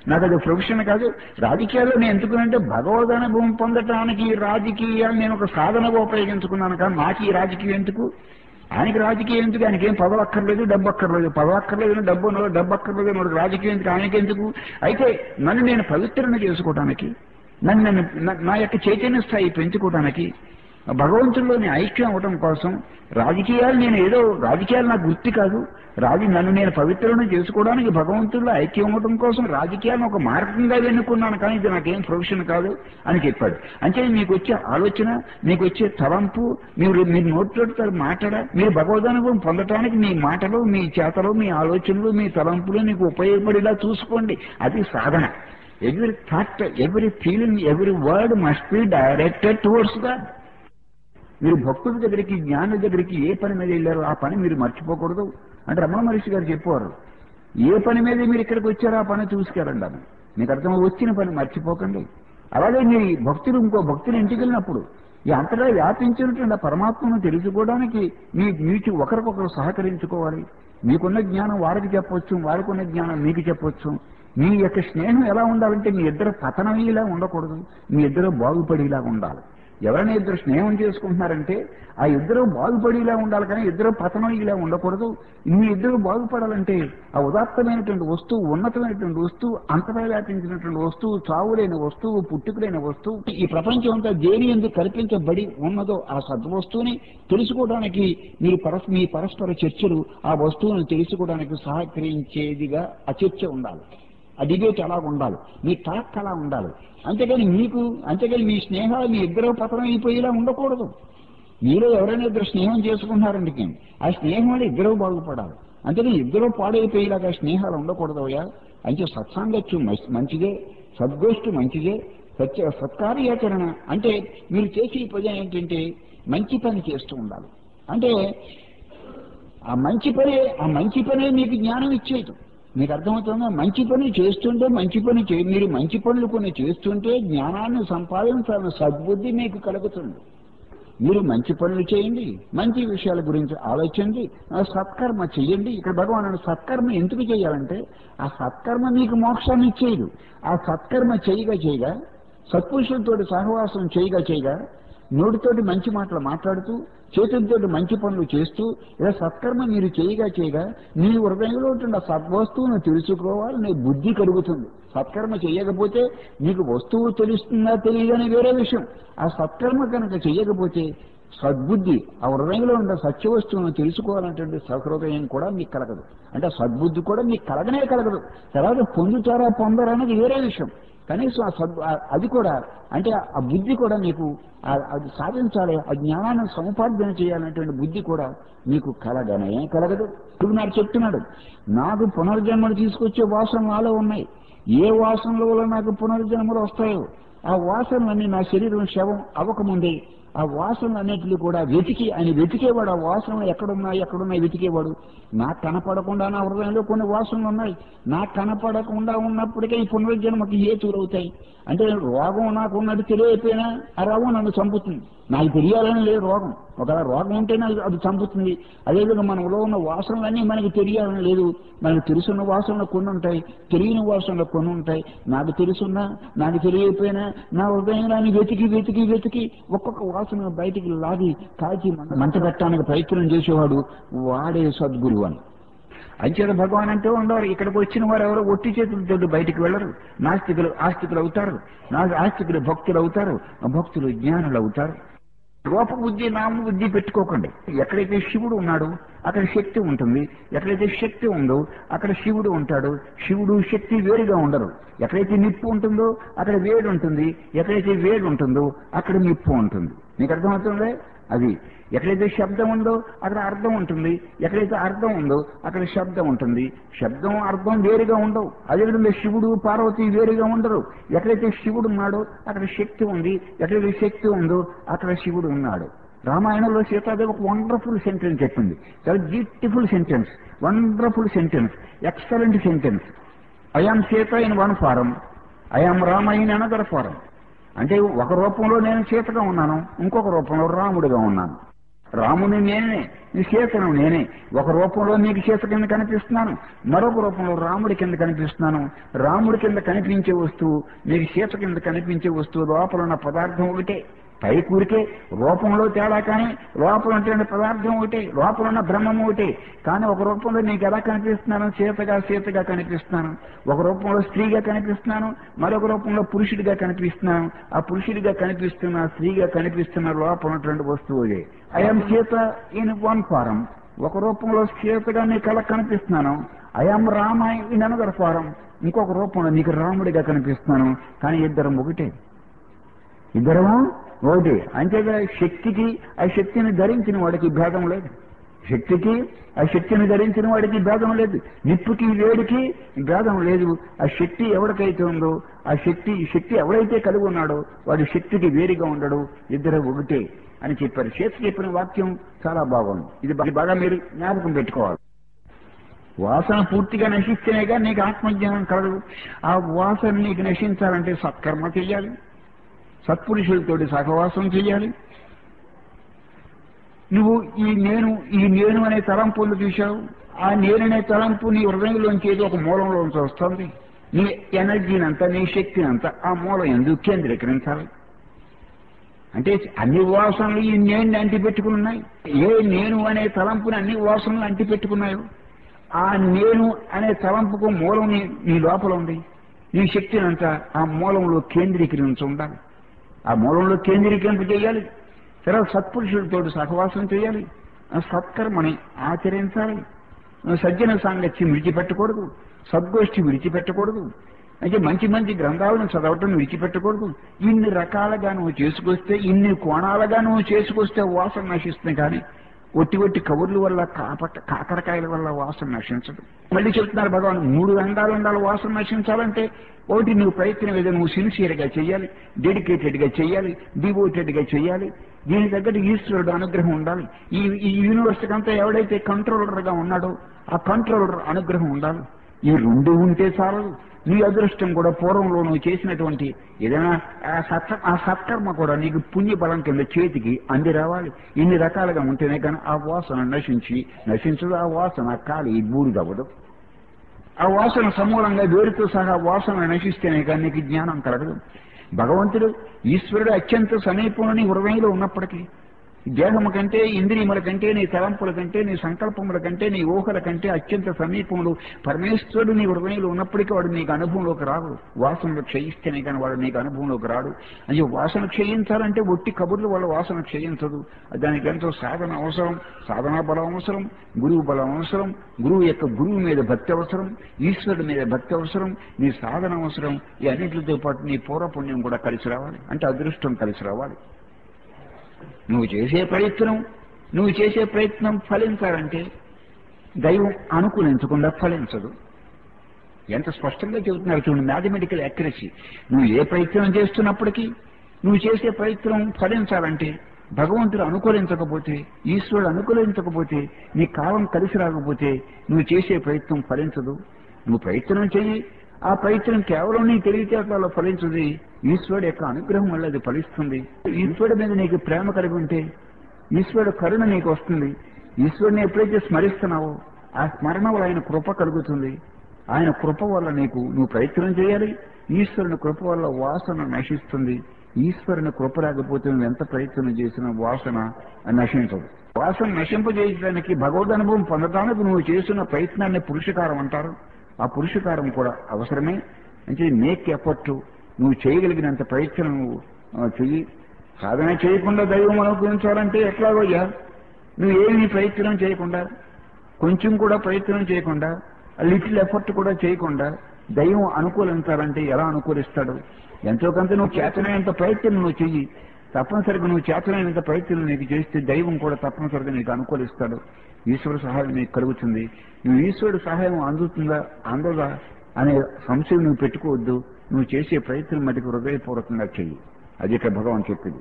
నాకు అది ప్రొఫెషన్ కాదు రాజకీయాల్లో నేను ఎందుకునంటే భగవద్ అనుభవం పొందటానికి ఈ రాజకీయాలు నేను ఒక సాధనగా ఉపయోగించుకున్నాను కానీ నాకు ఈ రాజకీయం ఎందుకు ఆయనకి రాజకీయం ఎందుకు ఆయనకి ఏం పదవి అక్కర్లేదు డబ్బు అక్కర్లేదు పదవి అక్కర్లేదు డబ్బు ఉన్నదో డబ్బు అక్కర్లేదు మనకు రాజకీయం ఎందుకు ఆయనకి ఎందుకు అయితే నన్ను నేను పవిత్రన చేసుకోవడానికి నన్ను నన్ను నా- నా యొక్క చైతన్య స్థాయి పెంచుకోవడానికి భగవంతుల్లోని ఐక్యం అవడం కోసం రాజకీయాలు నేను ఏదో రాజకీయాలు నాకు వృత్తి కాదు రాజు నన్ను నేను పవిత్రను చేసుకోవడానికి భగవంతుల్లో ఐక్యం అవడం కోసం రాజకీయాలను ఒక మార్గంగా ఎన్నుకున్నాను కానీ ఇది నాకేం ప్రొఫెషన్ కాదు అని చెప్పాడు అంటే మీకు వచ్చే ఆలోచన మీకు వచ్చే తలంపు మీరు మీరు నోట్లో మాట్లాడ మీరు భగవదనుభవం పొందటానికి మీ మాటలు మీ చేతలు మీ ఆలోచనలు మీ తలంపులు మీకు ఉపయోగపడేలా చూసుకోండి అది సాధన every thought every feeling every word must be directed towards god మీరు భక్తుల దగ్గరికి జ్ఞానుల దగ్గరికి ఏ పని మీద వెళ్ళారో ఆ పని మీరు మర్చిపోకూడదు అంటే రమణ మహర్షి గారు చెప్పేవారు ఏ పని మీద మీరు ఇక్కడికి వచ్చారో ఆ పని చూసుకెళ్ళండి అని మీకు అర్థం వచ్చిన పని మర్చిపోకండి అలాగే మీ భక్తులు ఇంకో భక్తులు ఇంటికి వెళ్ళినప్పుడు ఈ అంతటా వ్యాపించినటువంటి ఆ పరమాత్మను తెలుసుకోవడానికి మీ మీకు ఒకరికొకరు సహకరించుకోవాలి మీకున్న జ్ఞానం వారికి చెప్పొచ్చు వారికి ఉన్న జ్ఞానం మీకు చెప్పొచ్చు మీ యొక్క స్నేహం ఎలా ఉండాలంటే మీ ఇద్దరు పతనమయ్యేలా ఉండకూడదు మీ ఇద్దరు బాగుపడేలా ఉండాలి ఎవరైనా ఇద్దరు స్నేహం చేసుకుంటున్నారంటే ఆ ఇద్దరు బాగుపడేలా ఉండాలి కానీ ఇద్దరు పతనం ఇలా ఉండకూడదు మీ ఇద్దరు బాగుపడాలంటే ఆ ఉదాత్తమైనటువంటి వస్తువు ఉన్నతమైనటువంటి వస్తువు అంతటా వ్యాపించినటువంటి వస్తువు చావులేని వస్తువు పుట్టుకులైన వస్తువు ఈ ప్రపంచం అంతా దేని ఎందుకు కల్పించబడి ఉన్నదో ఆ సద్వస్తువుని తెలుసుకోవడానికి మీరు పరస్ మీ పరస్పర చర్చలు ఆ వస్తువును తెలుసుకోవడానికి సహకరించేదిగా ఆ చర్చ ఉండాలి ఆ డిబేట్ అలా ఉండాలి మీ టాక్ అలా ఉండాలి అంతేగాని మీకు అంతేగాని మీ స్నేహాలు మీ ఇద్దరు పతనం అయిపోయేలా ఉండకూడదు మీలో ఎవరైనా ఇద్దరు స్నేహం చేసుకుంటున్నారండి ఆ స్నేహం వల్ల ఇద్దరు బాగుపడాలి అంతేగాని ఇద్దరు పాడైపోయేలాగా స్నేహాలు ఉండకూడదు అయ్యా అంటే సత్సాంగత్యం మస్- మంచిదే సద్గోష్ఠి మంచిదే సత్య సత్కార్యాచరణ అంటే మీరు చేసే ఈ పని ఏంటంటే మంచి పని చేస్తూ ఉండాలి అంటే ఆ మంచి పని ఆ మంచి పనే మీకు జ్ఞానం ఇచ్చేది మీకు అర్థమవుతుందా మంచి పని చేస్తుంటే మంచి పని చే మీరు మంచి పనులు కొన్ని చేస్తుంటే జ్ఞానాన్ని సంపాదించాలని సద్బుద్ధి మీకు కలుగుతుంది మీరు మంచి పనులు చేయండి మంచి విషయాల గురించి ఆలోచించండి ఆ సత్కర్మ చెయ్యండి ఇక్కడ భగవానుడు సత్కర్మ ఎందుకు చేయాలంటే ఆ సత్కర్మ మీకు మోక్షాన్ని ఇచ్చేయదు ఆ సత్కర్మ చేయగా చేయగా సత్పురుషులతోటి సహవాసం చేయగా చేయగా నోటితోటి మంచి మాటలు మాట్లాడుతూ చేతులతోటి మంచి పనులు చేస్తూ ఇలా సత్కర్మ మీరు చేయగా చేయగా మీ హృదయంలో ఉంటున్న సద్వస్తువును తెలుసుకోవాలని బుద్ధి కలుగుతుంది సత్కర్మ చేయకపోతే మీకు వస్తువు తెలుస్తుందా తెలియదని వేరే విషయం ఆ సత్కర్మ కనుక చేయకపోతే సద్బుద్ధి ఆ హృదయంలో ఉన్న సత్య వస్తువును తెలుసుకోవాలనేటువంటి సహృదయం కూడా మీకు కలగదు అంటే సద్బుద్ధి కూడా మీకు కలగనే కలగదు తర్వాత పొందుతారా పొందరా అనేది వేరే విషయం కనీసం ఆ సద్ ఆ- అది కూడా అంటే ఆ బుద్ధి కూడా మీకు ఆ- అది సాధించాలి ఆ జ్ఞానాన్ని సముపార్జన చేయాలనేటువంటి బుద్ధి కూడా మీకు కలగనే కలగదు ఇప్పుడు నాకు చెప్తున్నాడు నాకు పునర్జన్మలు తీసుకొచ్చే వాసనలు నాలో ఉన్నాయి ఏ వాసనల వల్ల నాకు పునర్జన్మలు వస్తాయో ఆ వాసనలన్నీ నా శరీరం శవం అవ్వకముందే ఆ వాసనలన్నిటిని కూడా వెతికి ఆయన వెతికేవాడు ఆ వాసనలు ఎక్కడున్నాయి ఎక్కడున్నాయి వెతికేవాడు నాకు కనపడకుండా నా హృదయంలో కొన్ని వాసనలు ఉన్నాయి నాకు కనపడకుండా ఉన్నప్పటికే ఈ పునర్జన్మకి హేతువులు అవుతాయి అంటే రోగం నాకు ఉన్నట్టు తెలియకపోయినా ఆ రోగం నన్ను చంపుతుంది నాకు తెలియాలని లేదు రోగం ఒకవేళ రోగం ఉంటేనే అది- అది చంపుతుంది అదేవిధంగా మనలో ఉన్న వాసనలన్నీ మనకి తెలియాలని లేదు మనకు తెలుసున్న వాసనలు కొన్ని ఉంటాయి తెలియని వాసనలు కొన్ని ఉంటాయి నాకు తెలుసున్నా నాకు తెలియకపోయినా నా హృదయంలోని వెతికి వెతికి వెతికి ఒక్కొక్క వాసన బయటికి లాగి కాల్చి మంట- మంట పెట్టడానికి ప్రయత్నం చేసేవాడు వాడే సద్గురువు అని అంచేత భగవాన్ అంటే ఉండవారు ఇక్కడికి వచ్చిన వారు ఎవరో ఒట్టి చేతులతో బయటికి వెళ్ళరు నాస్తికులు ఆస్తికులు అవుతారు నా ఆస్తికులు భక్తులు అవుతారు భక్తులు జ్ఞానులు అవుతారు రూప బుద్ధి నామ బుద్ధి పెట్టుకోకండి ఎక్కడైతే శివుడు ఉన్నాడు అక్కడ శక్తి ఉంటుంది ఎక్కడైతే శక్తి ఉందో అక్కడ శివుడు ఉంటాడు శివుడు శక్తి వేరుగా ఉండరు ఎక్కడైతే నిప్పు ఉంటుందో అక్కడ వేడి ఉంటుంది ఎక్కడైతే వేడి ఉంటుందో అక్కడ నిప్పు ఉంటుంది మీకు అర్థమవుతుందే అది ఎక్కడైతే శబ్దం ఉందో అక్కడ అర్థం ఉంటుంది ఎక్కడైతే అర్థం ఉందో అక్కడ శబ్దం ఉంటుంది శబ్దం అర్థం వేరుగా ఉండవు అదేవిధంగా శివుడు పార్వతి వేరుగా ఉండరు ఎక్కడైతే శివుడు ఉన్నాడో అక్కడ శక్తి ఉంది ఎక్కడైతే శక్తి ఉందో అక్కడ శివుడు ఉన్నాడు రామాయణంలో సీతాదేవి ఒక వండర్ఫుల్ సెంటెన్స్ చెప్పింది చాలా beautiful sentence wonderful sentence excellent sentence I am Sita in one form I am Rama in another form అంటే ఒక రూపంలో నేను సీతగా ఉన్నాను ఇంకొక రూపంలో రాముడిగా ఉన్నాను రాముని నేనే నీ సీతను నేనే ఒక రూపంలో నీకు సీత కింద కనిపిస్తున్నాను మరొక రూపంలో రాముడి కింద కనిపిస్తున్నాను రాముడి కింద కనిపించే వస్తువు నీకు సీత కింద కనిపించే వస్తువు లోపల ఉన్న పదార్థం ఒకటే పై కూరికే రూపంలో తేడా కానీ లోపల ఉంటే పదార్థం ఒకటి లోపల ఉన్న బ్రహ్మం ఒకటి కానీ ఒక రూపంలో నీకు ఎలా కనిపిస్తున్నాను సీతగా సీతగా కనిపిస్తున్నాను ఒక రూపంలో స్త్రీగా కనిపిస్తున్నాను మరొక రూపంలో పురుషుడిగా కనిపిస్తున్నాను ఆ పురుషుడిగా కనిపిస్తున్న స్త్రీగా కనిపిస్తున్న లోపల ఉన్నటువంటి వస్తువు ఇదే I'm Sita in one form ఒక రూపంలో సీతగా నీ కళ కనిపిస్తున్నాను I'm Rama in another form ఇంకొక రూపంలో నీకు రాముడిగా కనిపిస్తున్నాను కానీ ఇద్దరం ఒకటే ఇద్దరము ఒకటి అంతేగా శక్తికి ఆ శక్తిని ధరించిన వాడికి భేదం లేదు శక్తికి ఆ శక్తిని ధరించిన వాడికి భేదం లేదు నిప్పుకి వేడికి భేదం లేదు ఆ శక్తి ఎవరికైతే ఉందో ఆ శక్తి శక్తి ఎవడైతే కలిగి ఉన్నాడో వాడి శక్తికి వేరుగా ఉండడు ఇద్దరు ఒకటే అని చెప్పారు చేత చెప్పిన వాక్యం చాలా బాగుంది ఇది బా- బాగా మీరు జ్ఞాపకం పెట్టుకోవాలి వాసన పూర్తిగా నశిస్తేనేగా నీకు ఆత్మజ్ఞానం కలదు ఆ వాసన నీకు నశించాలంటే సత్కర్మ చెయ్యాలి సత్పురుషులతోటి సహవాసం చెయ్యాలి నువ్వు ఈ నేను ఈ నేను అనే తలంపులు చూశావు ఆ నేననే తలంపు నీ హృదయంలోంచి ఏదో ఒక మూలంలోంచి వస్తుంది నీ ఎనర్జీని అంతా నీ శక్తిని అంతా ఆ మూలం ఎందుకు కేంద్రీకరించాలి అంటే అన్ని వాసనలు ఈ నేను అంటి పెట్టుకుని ఉన్నాయి ఏ నేను అనే తలంపుని అన్ని వాసనలు అంటి పెట్టుకున్నాయో ఆ నేను అనే తలంపుకు మూలం నీ నీ లోపల ఉంది నీ శక్తిని అంతా ఆ మూలంలో కేంద్రీకరించి ఉండాలి ఆ మూలంలో కేంద్రీకరింప చేయాలి తర్వాత సత్పురుషులతో సహవాసం చేయాలి ఆ సత్కర్మని ఆచరించాలి ఆ సజ్జన సాంగత్యం విడిచిపెట్టకూడదు సద్గోష్ఠి విడిచిపెట్టకూడదు అయితే మంచి మంచి గ్రంథాలను చదవటం విడిచిపెట్టకూడదు ఇన్ని రకాలుగా నువ్వు చేసుకొస్తే ఇన్ని కోణాలుగా నువ్వు చేసుకొస్తే వాసన నశిస్తుంది కానీ ఒట్టి ఒట్టి కబుర్ల వల్ల కాపట కాకరకాయల వల్ల వాసన నశించదు మళ్ళీ చెప్తున్నారు భగవాన్ మూడు రంగాలు ఉండాలి వాసన నశించాలంటే ఒకటి నువ్వు ప్రయత్నం ఏదో నువ్వు సిన్సియర్ గా చేయాలి డెడికేటెడ్ గా చేయాలి డివోటెడ్ గా చేయాలి దీనికి తగ్గట్టు ఈశ్వరుడు అనుగ్రహం ఉండాలి ఈ ఈ యూనివర్సిటీకి అంతా ఎవడైతే కంట్రోలర్ గా ఉన్నాడో ఆ కంట్రోలర్ అనుగ్రహం ఉండాలి ఈ రెండు ఉంటే చాలదు నీ అదృష్టం కూడా పూర్వంలో నువ్వు చేసినటువంటి ఏదైనా ఆ సత్క ఆ సత్కర్మ కూడా నీకు పుణ్యబలం కింద చేతికి అంది రావాలి ఇన్ని రకాలుగా ఉంటేనే కానీ ఆ వాసన నశించి నశించదు ఆ వాసన కాలి బూడిదవ్వదు ఆ వాసన సమూలంగా వేరుతో సహా వాసన నశిస్తేనే కానీ నీకు జ్ఞానం కలగదు భగవంతుడు ఈశ్వరుడు అత్యంత సమీపంలో నీ హృదయంలో ఉన్నప్పటికీ దేహము కంటే ఇంద్రియముల కంటే నీ తలంపుల కంటే నీ సంకల్పముల కంటే నీ ఊహల కంటే అత్యంత సమీపంలో పరమేశ్వరుడు నీ హృదయంలో ఉన్నప్పటికీ వాడు నీకు అనుభవంలోకి రాడు వాసనలు క్షయిస్తేనే కానీ వాడు నీకు అనుభవంలోకి రాడు అని వాసన క్షయించాలంటే ఒట్టి కబుర్లు వాళ్ళ వాసన క్షయించదు దానికి ఎంతో సాధన అవసరం సాధనా బలం అవసరం గురువు బలం అవసరం గురువు యొక్క గురువు మీద భక్తి అవసరం ఈశ్వరుడి మీద భక్తి అవసరం నీ సాధన అవసరం ఈ అన్నింటితో పాటు నీ పూర్వపుణ్యం కూడా కలిసి రావాలి అంటే అదృష్టం కలిసి రావాలి నువ్వు చేసే ప్రయత్నం నువ్వు చేసే ప్రయత్నం ఫలించాలంటే దైవం అనుకూలించకుండా ఫలించదు ఎంత స్పష్టంగా చెబుతున్నారు చూడండి మ్యాథమెటికల్ యాక్యురసీ నువ్వు ఏ ప్రయత్నం చేస్తున్నప్పటికీ నువ్వు చేసే ప్రయత్నం ఫలించాలంటే భగవంతుడు అనుకూలించకపోతే ఈశ్వరుడు అనుకూలించకపోతే నీ కాలం కలిసి రాకపోతే నువ్వు చేసే ప్రయత్నం ఫలించదు నువ్వు ప్రయత్నం చెయ్యి ఆ ప్రయత్నం కేవలం నీ తెలివితేటలలో ఫలించదు ఈశ్వరుడు యొక్క అనుగ్రహం వల్ల అది ఫలిస్తుంది ఈశ్వరుడి మీద నీకు ప్రేమ కలిగి ఉంటే ఈశ్వరుడు కరుణ నీకు వస్తుంది ఈశ్వరుని ఎప్పుడైతే స్మరిస్తున్నావో ఆ స్మరణ వల్ల ఆయన కృప కలుగుతుంది ఆయన కృప వల్ల నీకు నువ్వు ప్రయత్నం చేయాలి ఈశ్వరుని కృప వల్ల వాసన నశిస్తుంది ఈశ్వరుని కృప రాకపోతే నువ్వు ఎంత ప్రయత్నం చేసినా వాసన నశించదు వాసన నశింపజేయడానికి భగవద్ అనుభవం పొందడానికి నువ్వు చేస్తున్న ప్రయత్నాన్ని పురుషకారం అంటారు ఆ పురుషకారం కూడా అవసరమే అంటే మేక్ ఎఫర్ట్ నువ్వు చేయగలిగినంత ప్రయత్నం నువ్వు ఆ, చెయ్యి సాధన చేయకుండా దైవం అనుగ్రహించాలంటే ఎట్లాగోయ్యా నువ్వు ఏమీ ప్రయత్నం చేయకుండా కొంచెం కూడా ప్రయత్నం చేయకుండా లిటిల్ ఎఫర్ట్ కూడా చేయకుండా దైవం అనుకూలించాలంటే ఎలా అనుకూలిస్తాడు ఎంతో కొంత నువ్వు చేతనైనంత ప్రయత్నం నువ్వు చెయ్యి తప్పనిసరిగా నువ్వు చేతనైనంత ప్రయత్నం నీకు చేస్తే దైవం కూడా తప్పనిసరిగా నీకు అనుకూలిస్తాడు ఈశ్వరుడు సహాయం నీకు కలుగుతుంది నువ్వు ఈశ్వరుడు సహాయం అందుతుందా అందదా అనే సంశయం నువ్వు పెట్టుకోవద్దు నువ్వు చేసే ప్రయత్నం మటుకు హృదయపూర్వకంగా చెయ్యి అది ఇక్కడ భగవాన్ చెప్పింది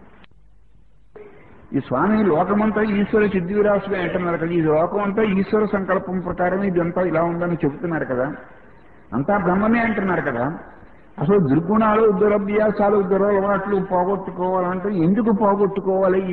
ఈ స్వామి లోకమంతా ఈశ్వర సిద్ధివిరాసుగా అంటున్నారు కదా ఈ లోకమంతా ఈశ్వర సంకల్పం ప్రకారం ఇదంతా ఇలా ఉందని చెబుతున్నారు కదా అంతా బ్రహ్మమే అంటున్నారు కదా అసలు దుర్గుణాలు దురభ్యాసాలు దురలవాట్లు పోగొట్టుకోవాలంటే ఎందుకు పోగొట్టుకోవాలి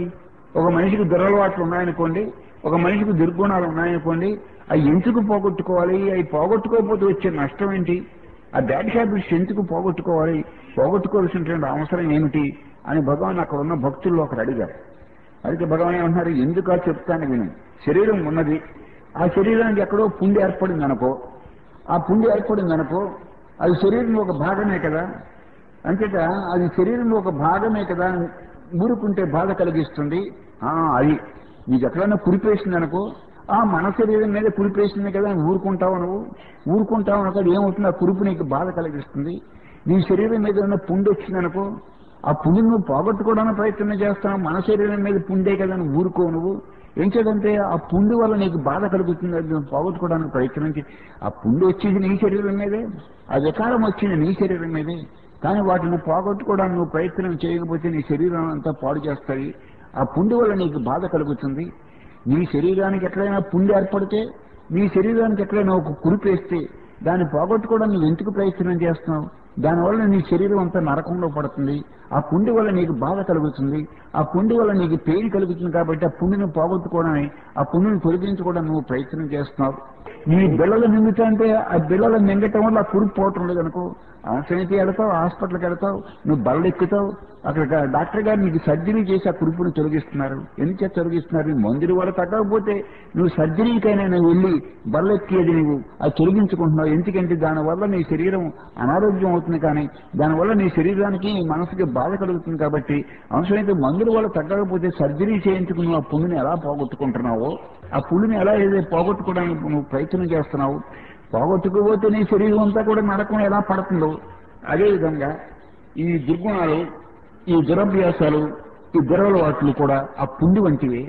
ఒక మనిషికి దురలవాట్లు ఉన్నాయనుకోండి ఒక మనిషికి దుర్గుణాలు ఉన్నాయనుకోండి అవి ఎందుకు పోగొట్టుకోవాలి అవి పోగొట్టుకోకపోతే వచ్చే నష్టం ఏంటి ఆ బ్యాడ్ హ్యాబిట్స్ ఎందుకు పోగొట్టుకోవాలి పోగొట్టుకోవాల్సినటువంటి అవసరం ఏమిటి అని భగవాన్ అక్కడ ఉన్న భక్తుల్లో ఒకరు అడిగారు అయితే భగవాన్ ఏమంటున్నారు ఎందుకు అది చెప్తాను విను శరీరం ఉన్నది ఆ శరీరానికి ఎక్కడో పుండి ఏర్పడింది అనుకో ఆ పుండి ఏర్పడింది అనుకో అది శరీరంలో ఒక భాగమే కదా అంతేత అది శరీరంలో ఒక భాగమే కదా ఊరుకుంటే బాధ కలిగిస్తుంది ఆ అది నీకు ఎక్కడైనా కురిపేసింది అనుకో ఆ మన శరీరం మీద కురిపేసింది కదా అని ఊరుకుంటావు నువ్వు ఊరుకుంటావు అనుకో అది ఏమవుతుంది ఆ కురుపు నీకు బాధ కలిగిస్తుంది నీ శరీరం మీద ఏమైనా పుండి వచ్చిందనుకో ఆ పుండిని నువ్వు పోగొట్టుకోవడానికి ప్రయత్నం చేస్తావు మన శరీరం మీద పుండే కదా అని ఊరుకో నువ్వు ఏం చేదంటే ఆ పుండి వల్ల నీకు బాధ కలుగుతుంది అది నువ్వు పోగొట్టుకోవడానికి ప్రయత్నించి ఆ పుండి వచ్చేది నీ శరీరం మీదే ఆ వికారం వచ్చింది నీ శరీరం మీదే కానీ వాటిని పోగొట్టుకోవడానికి నువ్వు ప్రయత్నం చేయకపోతే నీ శరీరం అంతా పాడు చేస్తాయి ఆ పుండి వల్ల నీకు బాధ కలుగుతుంది నీ శరీరానికి ఎట్లయినా పుండి ఏర్పడితే నీ శరీరానికి ఎట్లయినా ఒక కురిపేస్తే దాన్ని పోగొట్టుకోవడానికి నువ్వు ఎందుకు ప్రయత్నం చేస్తున్నావు దానివల్ల నీ శరీరం అంతా నరకంలో పడుతుంది ఆ పుండి వల్ల నీకు బాధ కలుగుతుంది ఆ పుండి వల్ల నీకు పెయిన్ కలుగుతుంది కాబట్టి ఆ పుండిని పోగొట్టుకోవడమే ఆ పుండిని తొలగించుకోవడం నువ్వు ప్రయత్నం చేస్తున్నావు నీ బిళ్ళలు మింగుతుంటే ఆ బిళ్ళలు మింగటం వల్ల ఆ కురుపు పోవటం లేదు అనుకో అవసరమైతే వెళతావు హాస్పిటల్కి వెళతావు నువ్వు బళ్ళు ఎక్కుతావు అక్కడ డాక్టర్ గారు నీకు సర్జరీ చేసి ఆ కురుపుని తొలగిస్తున్నారు ఎందుచేత తొలగిస్తున్నారు మందులు వల్ల తగ్గకపోతే నువ్వు సర్జరీకైనా నువ్వు వెళ్ళి బళ్ళు ఎక్కేది నువ్వు అది తొలగించుకుంటున్నావు ఎందుకంటే దానివల్ల నీ శరీరం అనారోగ్యం అవుతుంది కానీ దానివల్ల నీ శరీరానికి నీ మనసుకి బాధ కలుగుతుంది కాబట్టి అవసరమైతే మందుల వల్ల తగ్గకపోతే సర్జరీ చేయించుకుని నువ్వు ఆ పుండుని ఎలా పోగొట్టుకుంటున్నావో ఆ పుండుని ఎలా ఏదైతే పోగొట్టుకోవడానికి నువ్వు ప్రయత్నం చేస్తున్నావు పోగొట్టుకోపోతే నీ శరీరం అంతా కూడా నరకం ఎలా పడుతుందో అదేవిధంగా ఈ దుర్గుణాలు ఈ దురభ్యాసాలు ఈ దురలవాట్లు కూడా ఆ పుండి వంటివే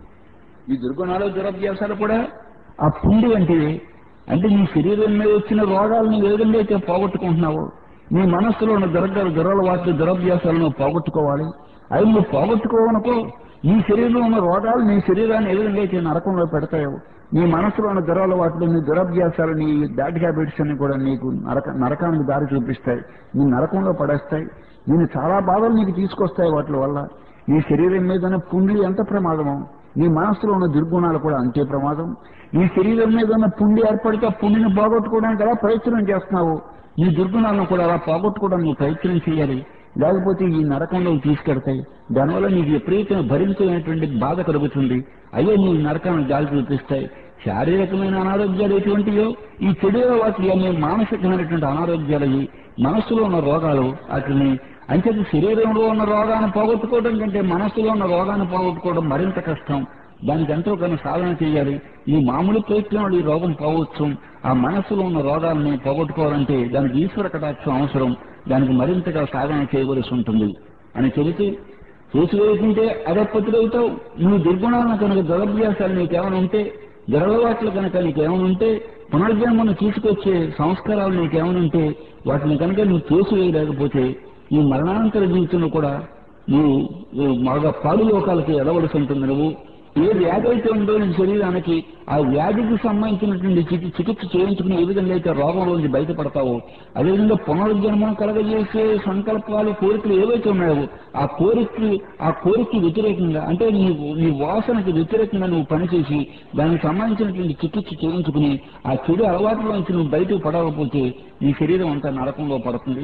ఈ దుర్గుణాలు దురభ్యాసాలు కూడా ఆ పుండి వంటివి అంటే నీ శరీరం మీద వచ్చిన రోగాలను ఏ విధంగా అయితే పోగొట్టుకుంటున్నావో నీ మనస్సులో ఉన్న దురగలు దురలవాట్లు దురభ్యాసాలను పోగొట్టుకోవాలి అవి నువ్వు పోగొట్టుకోవనుకో నీ శరీరంలో ఉన్న రోగాలు నీ శరీరాన్ని ఏ విధంగా అయితే నరకంలో పెడతాయో నీ మనసులో ఉన్న దురలవాట్లు నీ దురభ్యాసాలు నీ బ్యాడ్ హ్యాబిట్స్ అన్ని కూడా నీకు నరక నరకానికి దారి చూపిస్తాయి నీ నరకంలో పడేస్తాయి నేను చాలా బాధలు నీకు తీసుకొస్తాయి వాటి వల్ల నీ శరీరం మీద ఉన్న పుండ్లు ఎంత ప్రమాదమో నీ మనసులో ఉన్న దుర్గుణాలు కూడా అంతే ప్రమాదం నీ శరీరం మీద ఉన్న పుండి ఏర్పడితే ఆ పుండిని పోగొట్టుకోవడానికి ఎలా ప్రయత్నం చేస్తున్నావు నీ దుర్గుణాలను కూడా అలా పోగొట్టుకోవడానికి నువ్వు ప్రయత్నం చేయాలి లేకపోతే ఈ నరకంలో తీసుకెడతాయి దానివల్ల నీకు విపరీతం భరించలేనటువంటి బాధ కలుగుతుంది అయ్యే నీ నరకాన్ని దారి చూపిస్తాయి శారీరకమైన అనారోగ్యాలు ఎటువంటివో ఈ చెడు వాటి అనే మానసికమైనటువంటి అనారోగ్యాలు ఇవి. మనస్సులో ఉన్న రోగాలు వాటిని అంచేది శరీరంలో ఉన్న రోగాన్ని పోగొట్టుకోవడం కంటే మనస్సులో ఉన్న రోగాన్ని పోగొట్టుకోవడం మరింత కష్టం దానికి ఎంతో కొన్ని సాధన చేయాలి ఈ మామూలు ప్రయత్నంలో ఈ రోగం పోవచ్చు ఆ మనస్సులో ఉన్న రోగాల్ని పోగొట్టుకోవాలంటే దానికి ఈశ్వర కటాక్షం అవసరం దానికి మరింతగా సాధన చేయవలసి ఉంటుంది అని చెబుతూ చూసివేసుకుంటే అదప్పతులవుతావు నువ్వు దుర్గుణాలను కనుక దురభ్యాసాలు నీకేమైనా ఉంటే దురలవాట్లు కనుక నీకేమైనా ఉంటే పునర్జన్మను తీసుకొచ్చే సంస్కారాలు నీకేమైనా ఉంటే వాటిని కనుక నువ్వు తోసివేయలేకపోతే ఈ మరణాంతర జీవితంలో కూడా నువ్వు నువ్వు మగ పాడు లోకాలకి ఎదవలసి ఉంటుంది నువ్వు ఏ వ్యాధి అయితే ఉందో నీ శరీరానికి ఆ వ్యాధికి సంబంధించినటువంటి చికి- చికిత్స చేయించుకుని ఏ విధంగా అయితే రోగంలోంచి బయటపడతావో అదేవిధంగా పునర్జన్మను కలగజేసే సంకల్పాలు కోరికలు ఏవైతే ఉన్నాయో ఆ కోరికకి ఆ కోరికకి వ్యతిరేకంగా అంటే నీ నీ వాసనకి వ్యతిరేకంగా నువ్వు పనిచేసి దానికి సంబంధించినటువంటి చికిత్స చేయించుకుని ఆ చెడు అలవాట్లోంచి నువ్వు బయటకు పడకపోతే నీ శరీరం అంతా నరకంలో పడుతుంది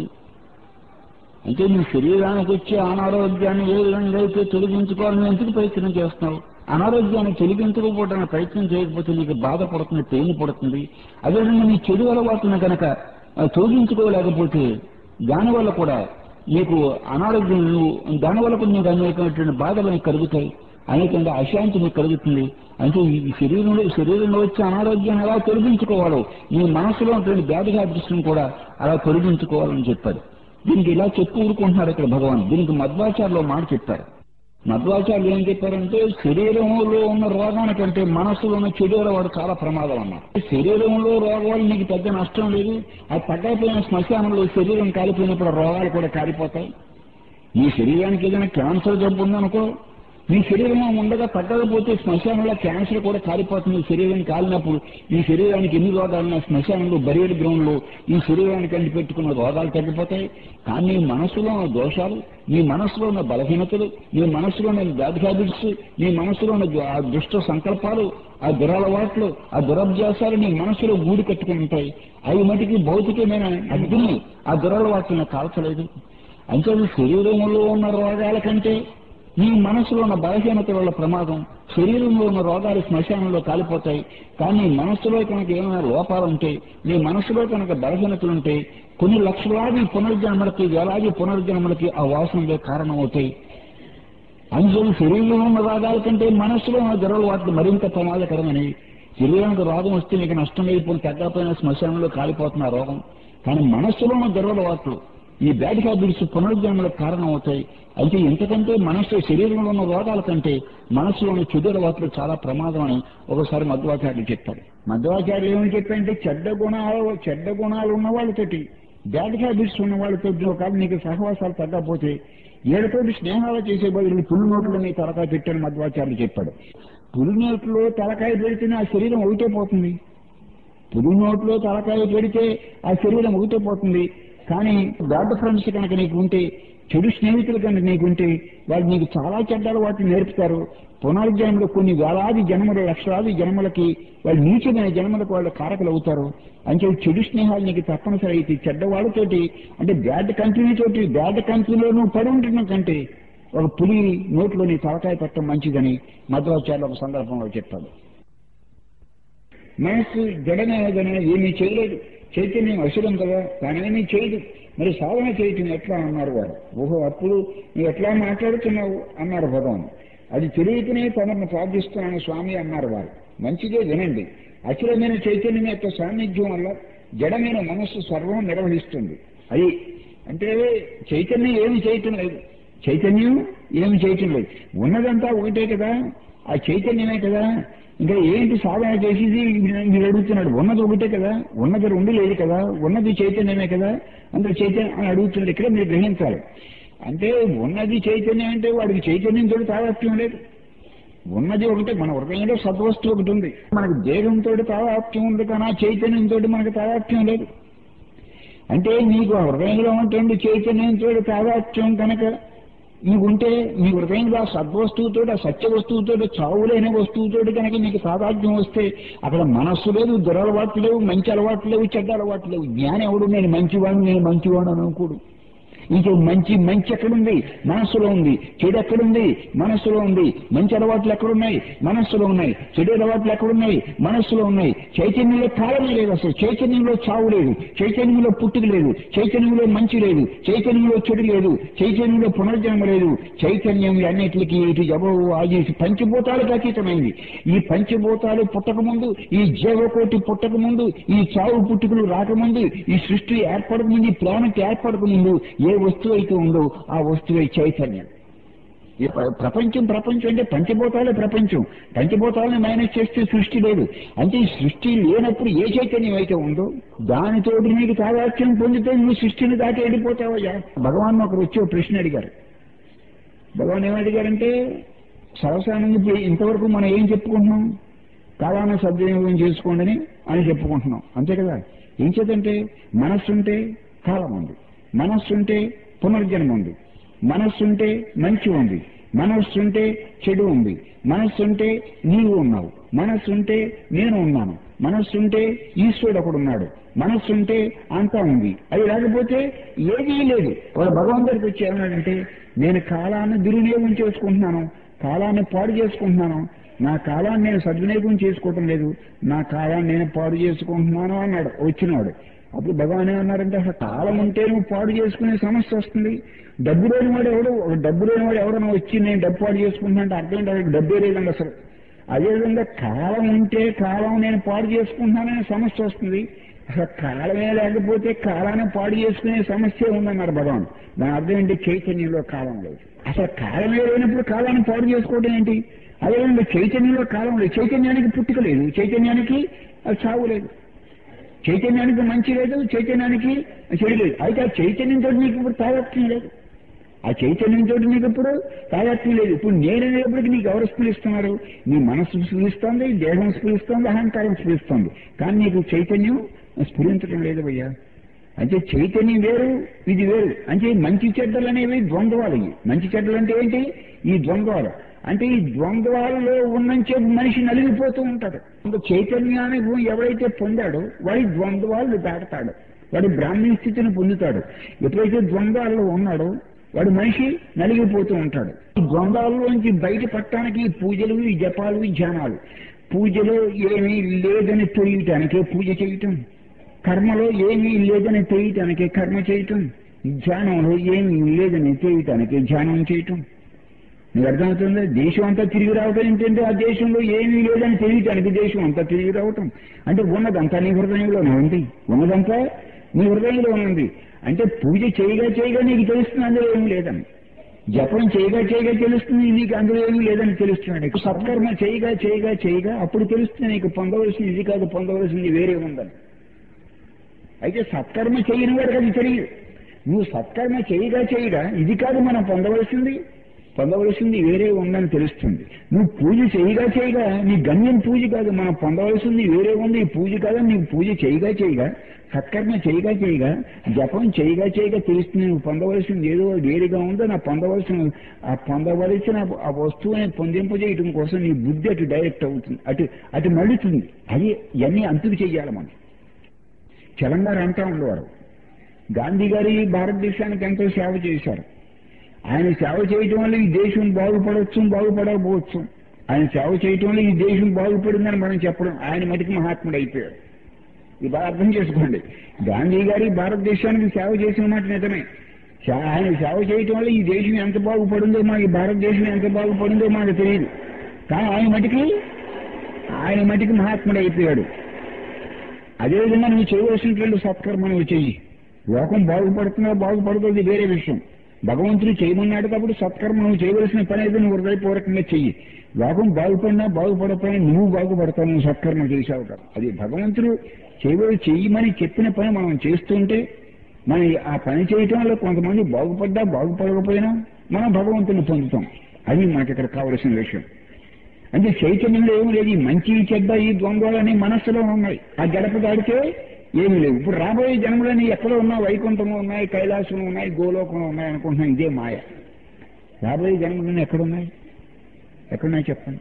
అంటే నీ శరీరానికి వచ్చే అనారోగ్యాన్ని ఏ విధంగా అయితే తొలగించుకోవాలని ఎందుకు ప్రయత్నం చేస్తున్నావు అనారోగ్యాన్ని తొలగించకపోవడానికి ప్రయత్నం చేయకపోతే నీకు బాధ పడుతుంది పెయిన్ పడుతుంది అదేవిధంగా నీ చెడు అలవాటును కనుక ఆ, తొలగించుకోలేకపోతే దానివల్ల కూడా నీకు అనారోగ్యం నువ్వు- దానివల్ల కూడా నీకు అనేకమైనటువంటి బాధలు నీకు కలుగుతాయి అనేకంగా అశాంతి నీకు కలుగుతుంది అంటే ఈ శరీరంలో శరీరంలో వచ్చే అనారోగ్యాన్ని ఎలా తొలగించుకోవాలో నీ మనసులో ఉన్నటువంటి బ్యాడ్ హ్యాబిట్స్ కూడా అలా తొలగించుకోవాలని చెప్పారు దీనికి ఇలా చెప్పు ఊరుకుంటున్నారు ఇక్కడ భగవాన్ దీనికి మధ్వాచార్యులో మాట చెప్పారు మధ్వాచార్యులు ఏం చెప్పారంటే శరీరంలో ఉన్న రోగానికంటే మనస్సులో ఉన్న చెడు వాడు చాలా ప్రమాదం అన్నారు శరీరంలో రోగాలు నీకు పెద్ద నష్టం లేదు అది తగ్గపోయిన శ్మశానంలో శరీరం కాలిపోయినప్పుడు రోగాలు కూడా కాలిపోతాయి నీ శరీరానికి ఏదైనా క్యాన్సర్ జబ్బు ఉందనుకో మీ శరీరం ఉండగా తగ్గకపోతే శ్మశానంలో క్యాన్సర్ కూడా కాలిపోతుంది శరీరం కాలినప్పుడు ఈ శరీరానికి ఎన్ని రోగాలున్నా శ్మశానంలో బరియర్ గ్రౌండ్ లో ఈ శరీరానికి అంటి పెట్టుకున్న రోగాలు తగ్గిపోతాయి కానీ నీ మనసులో ఉన్న దోషాలు నీ మనసులో ఉన్న బలహీనతలు నీ మనసులో ఉన్న బ్యాడ్ హ్యాబిట్స్ నీ మనసులో ఉన్న దు- ఆ దుష్ట సంకల్పాలు ఆ దురలవాట్లు ఆ దురభ్యాసాలు నీ మనసులో గూడు కట్టుకుని ఉంటాయి అవి మటుకి భౌతికమైన అగ్ని ఆ దురలవాట్లను కాల్చలేదు అంటే శరీరంలో ఉన్న రోగాల కంటే నీ మనసులో ఉన్న బలహీనత వల్ల ప్రమాదం శరీరంలో ఉన్న రోగాలు శ్మశానంలో కాలిపోతాయి కానీ నీ మనసులో కనుక ఏమైనా లోపాలు ఉంటే నీ మనసులో కనుక బలహీనతలు ఉంటే కొన్ని లక్షలాది పునర్జన్మలకి వేలాది పునర్జన్మలకి ఆ వాసనలే కారణమవుతాయి అందులో శరీరంలో ఉన్న రోగాల కంటే మనసులో ఉన్న జరలు వాటిని మరింత ప్రమాదకరమని శరీరానికి రోగం వస్తే నీకు నష్టం అయిపోయిన తగ్గపోయిన శ్మశానంలో కాలిపోతున్న ఆ రోగం కానీ మనస్సులో ఉన్న దుర్వల వాట్లు ఈ బ్యాడ్ హ్యాబిట్స్ పునర్జన్మలకు కారణం అవుతాయి అయితే ఇంతకంటే మనస్సు శరీరంలో ఉన్న రోగాల కంటే మనస్సులో ఉన్న చెడు వాట్లు చాలా ప్రమాదం అని ఒకసారి మధ్వాచార్యులు చెప్పారు మధ్వాచార్యులు ఏమని చెప్పారంటే చెడ్డ గుణాలు చెడ్డ గుణాలు ఉన్న వాళ్ళతోటి బ్యాడ్ హ్యాబిట్స్ ఉన్న వాళ్ళతో ఒకవేళ నీకు సహవాసాలు తగ్గకపోతే ఏళ్ళతోటి స్నేహాలు చేసే బదులు పులి నోట్లో నీ తలకాయ పెట్టని మధ్వాచార్యులు చెప్పాడు పులి నోట్లో తలకాయ పెడితేనే ఆ శరీరం ఒకటే పోతుంది పులి నోట్లో తలకాయ పెడితే ఆ శరీరం ఒకటే పోతుంది కానీ బ్యాడ్ ఫ్రెండ్స్ కనుక నీకు ఉంటే చెడు స్నేహితులు కనుక నీకుంటే వాళ్ళు నీకు చాలా చెడ్డలు వాటిని నేర్పుతారు పునర్జన్మలు కొన్ని వేలాది జన్మలు లక్షలాది జన్మలకి వాళ్ళు నీచమైన జన్మలకు వాళ్ళు కారకులు అవుతారు అంటే చెడు స్నేహాలు నీకు తప్పనిసరి అయితే చెడ్డవాళ్ళతోటి అంటే బ్యాడ్ కంపెనీ తోటి బ్యాడ్ కంపెనీలో నువ్వు పడి ఉంటున్న కంటే ఒక పులి నోట్లో నీ తలకాయ పెట్టడం మంచిదని మధ్వాచార్యులు ఒక సందర్భంలో చెప్పాడు మనస్సు జడనేదని ఏమీ చేయలేదు చైతన్యం అసురం కదా తానేమీ చేయదు మరి సాధన చేయటం ఎట్లా అన్నారు వారు ఓహో అప్పుడు నువ్వు ఎట్లా మాట్లాడుతున్నావు అన్నారు భగవాన్ అది తెలియకనే తమను ప్రార్థిస్తున్నాను స్వామి అన్నారు వారు మంచిదే వినండి అచలమైన చైతన్యం యొక్క సాన్నిధ్యం వల్ల జడమైన మనస్సు సర్వం నిర్వహిస్తుంది అది అంటే చైతన్యం ఏమి చేయటం లేదు చైతన్యం ఏమి చేయటం లేదు ఉన్నదంతా ఒకటే కదా ఆ చైతన్యమే కదా ఇంకా ఏంటి సాధన చేసేది మీరు అడుగుతున్నాడు ఉన్నది ఒకటే కదా ఉన్నది రెండు లేదు కదా ఉన్నది చైతన్యమే కదా అందరూ చైతన్యం అని అడుగుతున్నాడు ఇక్కడ మీరు గ్రహించాలి అంటే ఉన్నది చైతన్యం అంటే వాడికి చైతన్యంతో తాదాత్మ్యం లేదు ఉన్నది ఒకటే మన హృదయంలో సద్వస్తువు ఒకటి ఉంది మనకు దేహంతో తాదాత్మ్యం ఉంది కానీ ఆ చైతన్యంతో మనకు తాదాత్మ్యం లేదు అంటే నీకు ఆ హృదయంలో ఉంటుంది చైతన్యంతో తాదాత్మ్యం కనుక నీకుంటే నీ హృదయంలో ఆ సద్వస్తువుతో ఆ సత్య వస్తువుతో చావులేని వస్తువుతో కనుక నీకు సాధార్థ్యం వస్తే అక్కడ మనస్సు లేదు దురలవాట్లు లేవు మంచి అలవాట్లు లేవు చెడ్డ అలవాట్లు లేవు జ్ఞానం ఎవడు నేను మంచివాడు నేను మంచివాడు అని అనుకోడు ఇంకో మంచి మంచి ఎక్కడుంది మనస్సులో ఉంది చెడు ఎక్కడుంది మనస్సులో ఉంది మంచి అలవాట్లు ఎక్కడున్నాయి మనస్సులో ఉన్నాయి చెడు అలవాట్లు ఎక్కడున్నాయి మనస్సులో ఉన్నాయి చైతన్యంలో కాలమే లేదు అసలు చైతన్యంలో చావు లేదు చైతన్యంలో పుట్టుక లేదు చైతన్యంలో మంచి లేదు చైతన్యంలో చెడు లేదు చైతన్యంలో పునర్జన్మ లేదు చైతన్యం అన్నిటికీ ఇటు జబవు ఆది పంచభూతాలకు అతీతమైంది ఈ పంచభూతాలు పుట్టకముందు ఈ జీవకోటి పుట్టకముందు ఈ చావు పుట్టుకలు రాకముందు ఈ సృష్టి ఏర్పడకముందు ఈ ప్లానెట్ ఏర్పడకముందు ఏ వస్తువు అయితే ఉందో ఆ వస్తువే చైతన్యం ఈ ప్ర- ప్రపంచం ప్రపంచం అంటే పంచభూతాలే ప్రపంచం పంచభూతాలను మైనస్ చేస్తే సృష్టి లేదు అంటే ఈ సృష్టి లేనప్పుడు ఏ చైతన్యం అయితే ఉందో దానితోటి నీకు తాదాత్యం పొందితే నువ్వు సృష్టిని దాటి వెళ్ళిపోతావయ్యా భగవాన్ ఒకరు వచ్చి ఒక ప్రశ్న అడిగారు భగవాన్ ఏమడిగారంటే సరసానంగా ఇప్పుడు ఇంతవరకు మనం ఏం చెప్పుకుంటున్నాం కాలాన్ని సద్వినియోగం చేసుకోండి అని చెప్పుకుంటున్నాం అంతే కదా ఏం చేతంటే మనస్సుంటే కాలం ఉంది మనస్సుంటే పునర్జన్మ ఉంది మనస్సుంటే మంచి ఉంది మనస్సుంటే చెడు ఉంది మనస్సుంటే నీవు ఉన్నావు మనస్సుంటే నేను ఉన్నాను మనస్సుంటే ఈశ్వరుడు ఒకడున్నాడు మనస్సుంటే అంతా ఉంది అది లేకపోతే ఏదీ లేదు వాడు భగవంతుడికి వచ్చి ఏమన్నాడంటే నేను కాలాన్ని దుర్వినియోగం చేసుకుంటున్నాను కాలాన్ని పాడు చేసుకుంటున్నాను నా కాలాన్ని నేను సద్వినియోగం చేసుకోవటం లేదు నా కాలాన్ని నేను పాడు చేసుకుంటున్నాను అన్నాడు వచ్చినాడు అప్పుడు భగవాన్ ఏమన్నారంటే అసలు కాలం ఉంటే నువ్వు పాడు చేసుకునే సమస్య వస్తుంది డబ్బు లేని వాడు ఎవడు ఒక డబ్బు లేని వాడు ఎవడన్నా వచ్చి నేను డబ్బు పాడు చేసుకుంటున్నా అంటే అర్థం ఏంటి అసలు డబ్బే లేదండి అసలు అదేవిధంగా కాలం ఉంటే కాలం నేను పాడు చేసుకుంటున్నాననే సమస్య వస్తుంది అసలు కాలమే లేకపోతే కాలాన్ని పాడు చేసుకునే సమస్య ఉందన్నారు భగవాన్ దాని అర్థం ఏంటి చైతన్యంలో కాలం లేదు అసలు కాలమే లేనప్పుడు కాలాన్ని పాడు చేసుకోవడం ఏంటి అదేవిధంగా చైతన్యంలో కాలం లేదు చైతన్యానికి పుట్టుక లేదు చైతన్యానికి అది చావు లేదు చైతన్యానికి మంచి లేదు చైతన్యానికి చెడు లేదు అయితే ఆ చైతన్యంతో నీకు ఇప్పుడు తాగత్యం లేదు ఆ చైతన్యంతో నీకు ఇప్పుడు తాదాత్మ్యం లేదు ఇప్పుడు నేననేటప్పటికి నీకు ఎవరు స్ఫురిస్తున్నారు నీ మనస్సు స్ఫురిస్తోంది దేహం స్ఫురిస్తోంది అహంకారం స్ఫురిస్తోంది కానీ నీకు చైతన్యం స్ఫురించడం లేదు భయ్యా అంటే చైతన్యం వేరు ఇది వేరు అంటే మంచి చెడ్డలు అనేవి ద్వంద్వాలు ఇవి మంచి చెడ్డలు అంటే ఏంటి ఈ ద్వంద్వాలు అంటే ఈ ద్వంద్వాలలో ఉన్నంచేపు మనిషి నలిగిపోతూ ఉంటాడు ఇంకా చైతన్యాన్ని ఎవరైతే పొందాడో వాడి ద్వంద్వాలు దాటతాడు వాడు బ్రాహ్మణ స్థితిని పొందుతాడు ఎప్పుడైతే ద్వంద్వాలలో ఉన్నాడో వాడు మనిషి నలిగిపోతూ ఉంటాడు ఈ ద్వంద్వాలలోంచి బయటపడటానికి ఈ పూజలు ఈ జపాలు ఈ ధ్యానాలు పూజలో ఏమీ లేదని తెలియటానికే పూజ చేయటం కర్మలో ఏమీ లేదని తెలియటానికి కర్మ చేయటం ధ్యానంలో ఏమీ లేదని తెలియటానికి ధ్యానం చేయటం నీకు అర్థమవుతుంది దేశం అంతా తిరిగి రావటం ఏంటంటే ఆ దేశంలో ఏమీ లేదని తెలియటానికి దేశం అంతా తిరిగి రావటం అంటే ఉన్నదంతా నీ హృదయంలోనే ఉంది ఉన్నదంతా నీ హృదయంలోనే ఉంది అంటే పూజ చేయగా చేయగా నీకు తెలుస్తుంది అందులో ఏమీ లేదని జపం చేయగా చేయగా తెలుస్తుంది నీకు అందులో ఏమీ లేదని తెలుస్తున్నాడు సత్కర్మ చేయగా చేయగా చేయగా అప్పుడు తెలుస్తుంది నీకు పొందవలసింది ఇది కాదు పొందవలసింది వేరే ఉందని అయితే సత్కర్మ చేయని వాడికి అది తెలియదు నువ్వు సత్కర్మ చేయగా చేయగా ఇది కాదు మనం పొందవలసింది పొందవలసింది వేరే ఉందని తెలుస్తుంది నువ్వు పూజ చేయగా చేయగా నీ గమ్యం పూజ కాదు మనం పొందవలసింది వేరే ఉంది ఈ పూజ కాదు నీకు పూజ చేయగా చేయగా సత్కర్మ చేయగా చేయగా జపం చేయగా చేయగా తెలుస్తుంది నువ్వు పొందవలసింది ఏదో వేరుగా ఉందో నా పొందవలసిన ఆ పొందవలసిన ఆ వస్తువుని పొందింపజేయటం కోసం నీ బుద్ధి అటు డైరెక్ట్ అవుతుంది అటు అటు మళ్ళుతుంది అది ఇవన్నీ అంతుకు చెయ్యాలి మనం తెలంగాణ అంటా ఉండేవారు గాంధీ గారి భారతదేశానికి ఎంతో సేవ చేశారు ఆయన సేవ చేయటం వల్ల ఈ దేశం బాగుపడవచ్చు బాగుపడకపోవచ్చు ఆయన సేవ చేయటం వల్ల ఈ దేశం బాగుపడిందని మనం చెప్పడం ఆయన మటుకు మహాత్ముడు అయిపోయాడు ఇది బాగా అర్థం చేసుకోండి గాంధీ గారి భారతదేశానికి సేవ చేసిన మాట నిజమే సే- ఆయన సేవ చేయటం వల్ల ఈ దేశం ఎంత బాగుపడిందో మా ఈ భారతదేశం ఎంత బాగుపడిందో మనకు తెలియదు కానీ ఆయన మటుకి ఆయన మటుకు మహాత్ముడు అయిపోయాడు అదేవిధంగా నువ్వు చేయవలసినటువంటి సత్కర్మ నువ్వు చెయ్యి లోకం బాగుపడుతుందా బాగుపడుతుంది వేరే విషయం భగవంతుడు చేయమన్నాడు కాబట్టి సత్కర్మ నువ్వు చేయవలసిన పని అయితే నువ్వు హృదయపూర్వకంగా చెయ్యి లోకం బాగుపడినా బాగుపడకపోయినా నువ్వు బాగుపడతావు నువ్వు సత్కర్మ చేశావు కదా అది భగవంతుడు చేయవలసి చెయ్యమని చెప్పిన పని మనం చేస్తుంటే మన ఆ పని చేయటం వల్ల కొంతమంది బాగుపడ్డా బాగుపడకపోయినా మనం భగవంతుని పొందుతాం అది మనకి ఇక్కడ కావలసిన విషయం అంటే చైతన్యంలో ఏమి లేదు ఈ మంచి చెడ్డ ఈ ద్వంద్వాలని మనస్సులో ఉన్నాయి ఆ గడప దాడితే ఏమీ లేవు ఇప్పుడు రాబోయే జన్మలని ఎక్కడో ఉన్నా వైకుంఠంలో ఉన్నాయి కైలాసం ఉన్నాయి గోలోకంలో ఉన్నాయి అనుకుంటున్నాం ఇదే మాయ రాబోయే జన్మలని ఎక్కడున్నాయి ఎక్కడున్నాయి చెప్పండి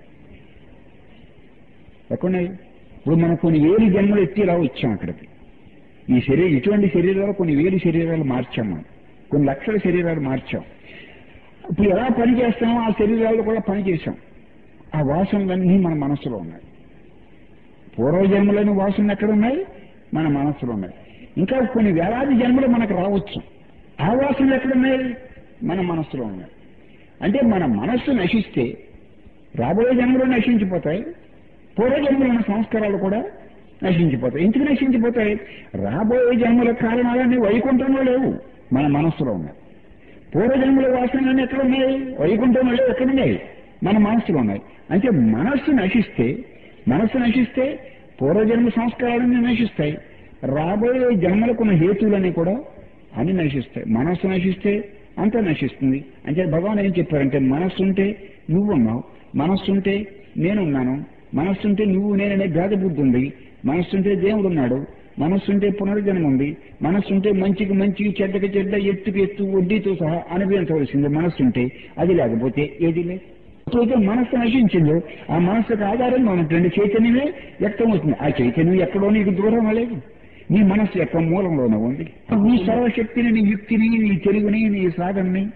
ఎక్కడున్నాయి ఇప్పుడు మనం కొన్ని వేలు జన్మలు ఎత్తి ఇలా వచ్చాం అక్కడికి ఈ శరీరం ఇటువంటి శరీరాలు కొన్ని వేలు శరీరాలు మార్చాం మనం కొన్ని లక్షల శరీరాలు మార్చాం ఇప్పుడు ఎలా పని చేస్తామో ఆ శరీరాలు కూడా పని చేశాం ఆ వాసనలన్నీ మన మనస్సులో ఉన్నాయి పూర్వజన్మలోని వాసనలు ఎక్కడ ఉన్నాయి మన మనస్సులో ఉన్నాయి ఇంకా కొన్ని వేలాది జన్మలు మనకు రావచ్చు ఆ వాసనలు ఎక్కడున్నాయి మన మనస్సులో ఉన్నాయి అంటే మన మనస్సు నశిస్తే రాబోయే జన్మలో నశించిపోతాయి పూర్వజన్మలో ఉన్న సంస్కారాలు కూడా నశించిపోతాయి ఎందుకు నశించిపోతాయి రాబోయే జన్మల కారణాలన్నీ వైకుంఠంలో లేవు మన మనస్సులో ఉన్నాయి పూర్వజన్మల వాసనలన్నీ ఎక్కడ ఉన్నాయి వైకుంఠంలో లేవు ఎక్కడున్నాయి మన మనస్సులో ఉన్నాయి అంటే మనస్సు నశిస్తే మనస్సు నశిస్తే పూర్వజన్మ సంస్కారాలన్నీ నశిస్తాయి రాబోయే జన్మలకున్న హేతువులన్నీ కూడా అన్ని నశిస్తాయి మనస్సు నశిస్తే అంతా నశిస్తుంది అంటే భగవాన్ ఏం చెప్పారంటే మనస్సు ఉంటే నువ్వు ఉన్నావు మనస్సు ఉంటే నేనున్నాను మనస్సుంటే నువ్వు నేననే భేద బుద్ధి ఉంది మనస్సుంటే దేవుడు ఉన్నాడు మనస్సుంటే పునర్జన్మ ఉంది మనస్సుంటే మంచికి మంచి చెడ్డకి చెడ్డ ఎత్తుకి ఎత్తు వడ్డీతో సహా అనుభవించవలసింది మనస్సుంటే అది లేకపోతే ఏది లేదు ఎప్పుడైతే మనస్సు నశించిందో ఆ మనస్సుకు ఆధారంగా ఉన్నటువంటి చైతన్యమే వ్యక్తమవుతుంది ఆ చైతన్యం ఎక్కడో నీకు దూరం లేదు నీ మనస్సు యొక్క మూలంలోనే ఉంది నీ సర్వశక్తిని నీ యుక్తిని నీ తెలుగుని నీ సాధనని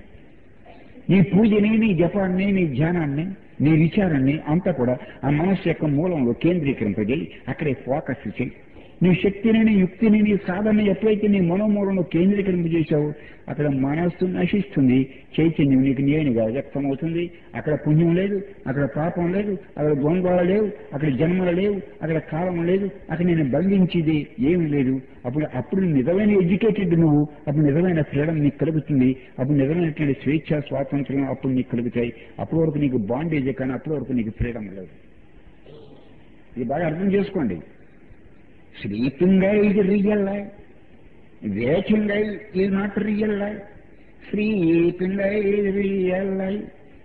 నీ పూజని నీ జపాన్ని నీ ధ్యానాన్ని నీ విచారాన్ని అంతా కూడా ఆ మనస్సు యొక్క మూలంలో కేంద్రీకరింపజేయి అక్కడే ఫోకస్ చేయి నీ శక్తిని నీ యుక్తిని నీ సాధన ఎప్పుడైతే నీ మనోమూలంలో కేంద్రీకరింపజేశావో అక్కడ మనస్సు నశిస్తుంది చైతన్యం నీకు నేనుగా వ్యక్తమవుతుంది అక్కడ పుణ్యం లేదు అక్కడ పాపం లేదు అక్కడ ద్వంద్వాలు లేవు అక్కడ జన్మలు లేవు అక్కడ కాలం లేదు అక్కడ నేను బంధించేది ఏమీ లేదు అప్పుడు అప్పుడు నిజమైన ఎడ్యుకేటెడ్ నువ్వు అప్పుడు నిజమైన ఫ్రీడమ్ నీకు కలుగుతుంది అప్పుడు నిజమైనటువంటి స్వేచ్ఛ స్వాతంత్రం అప్పుడు నీకు కలుగుతాయి అప్పటి వరకు నీకు బాండేజ్ కానీ అప్పటి వరకు నీకు ఫ్రీడమ్ లేదు ఇది బాగా అర్థం చేసుకోండి sleeping is real life waking is not real life sleeping real life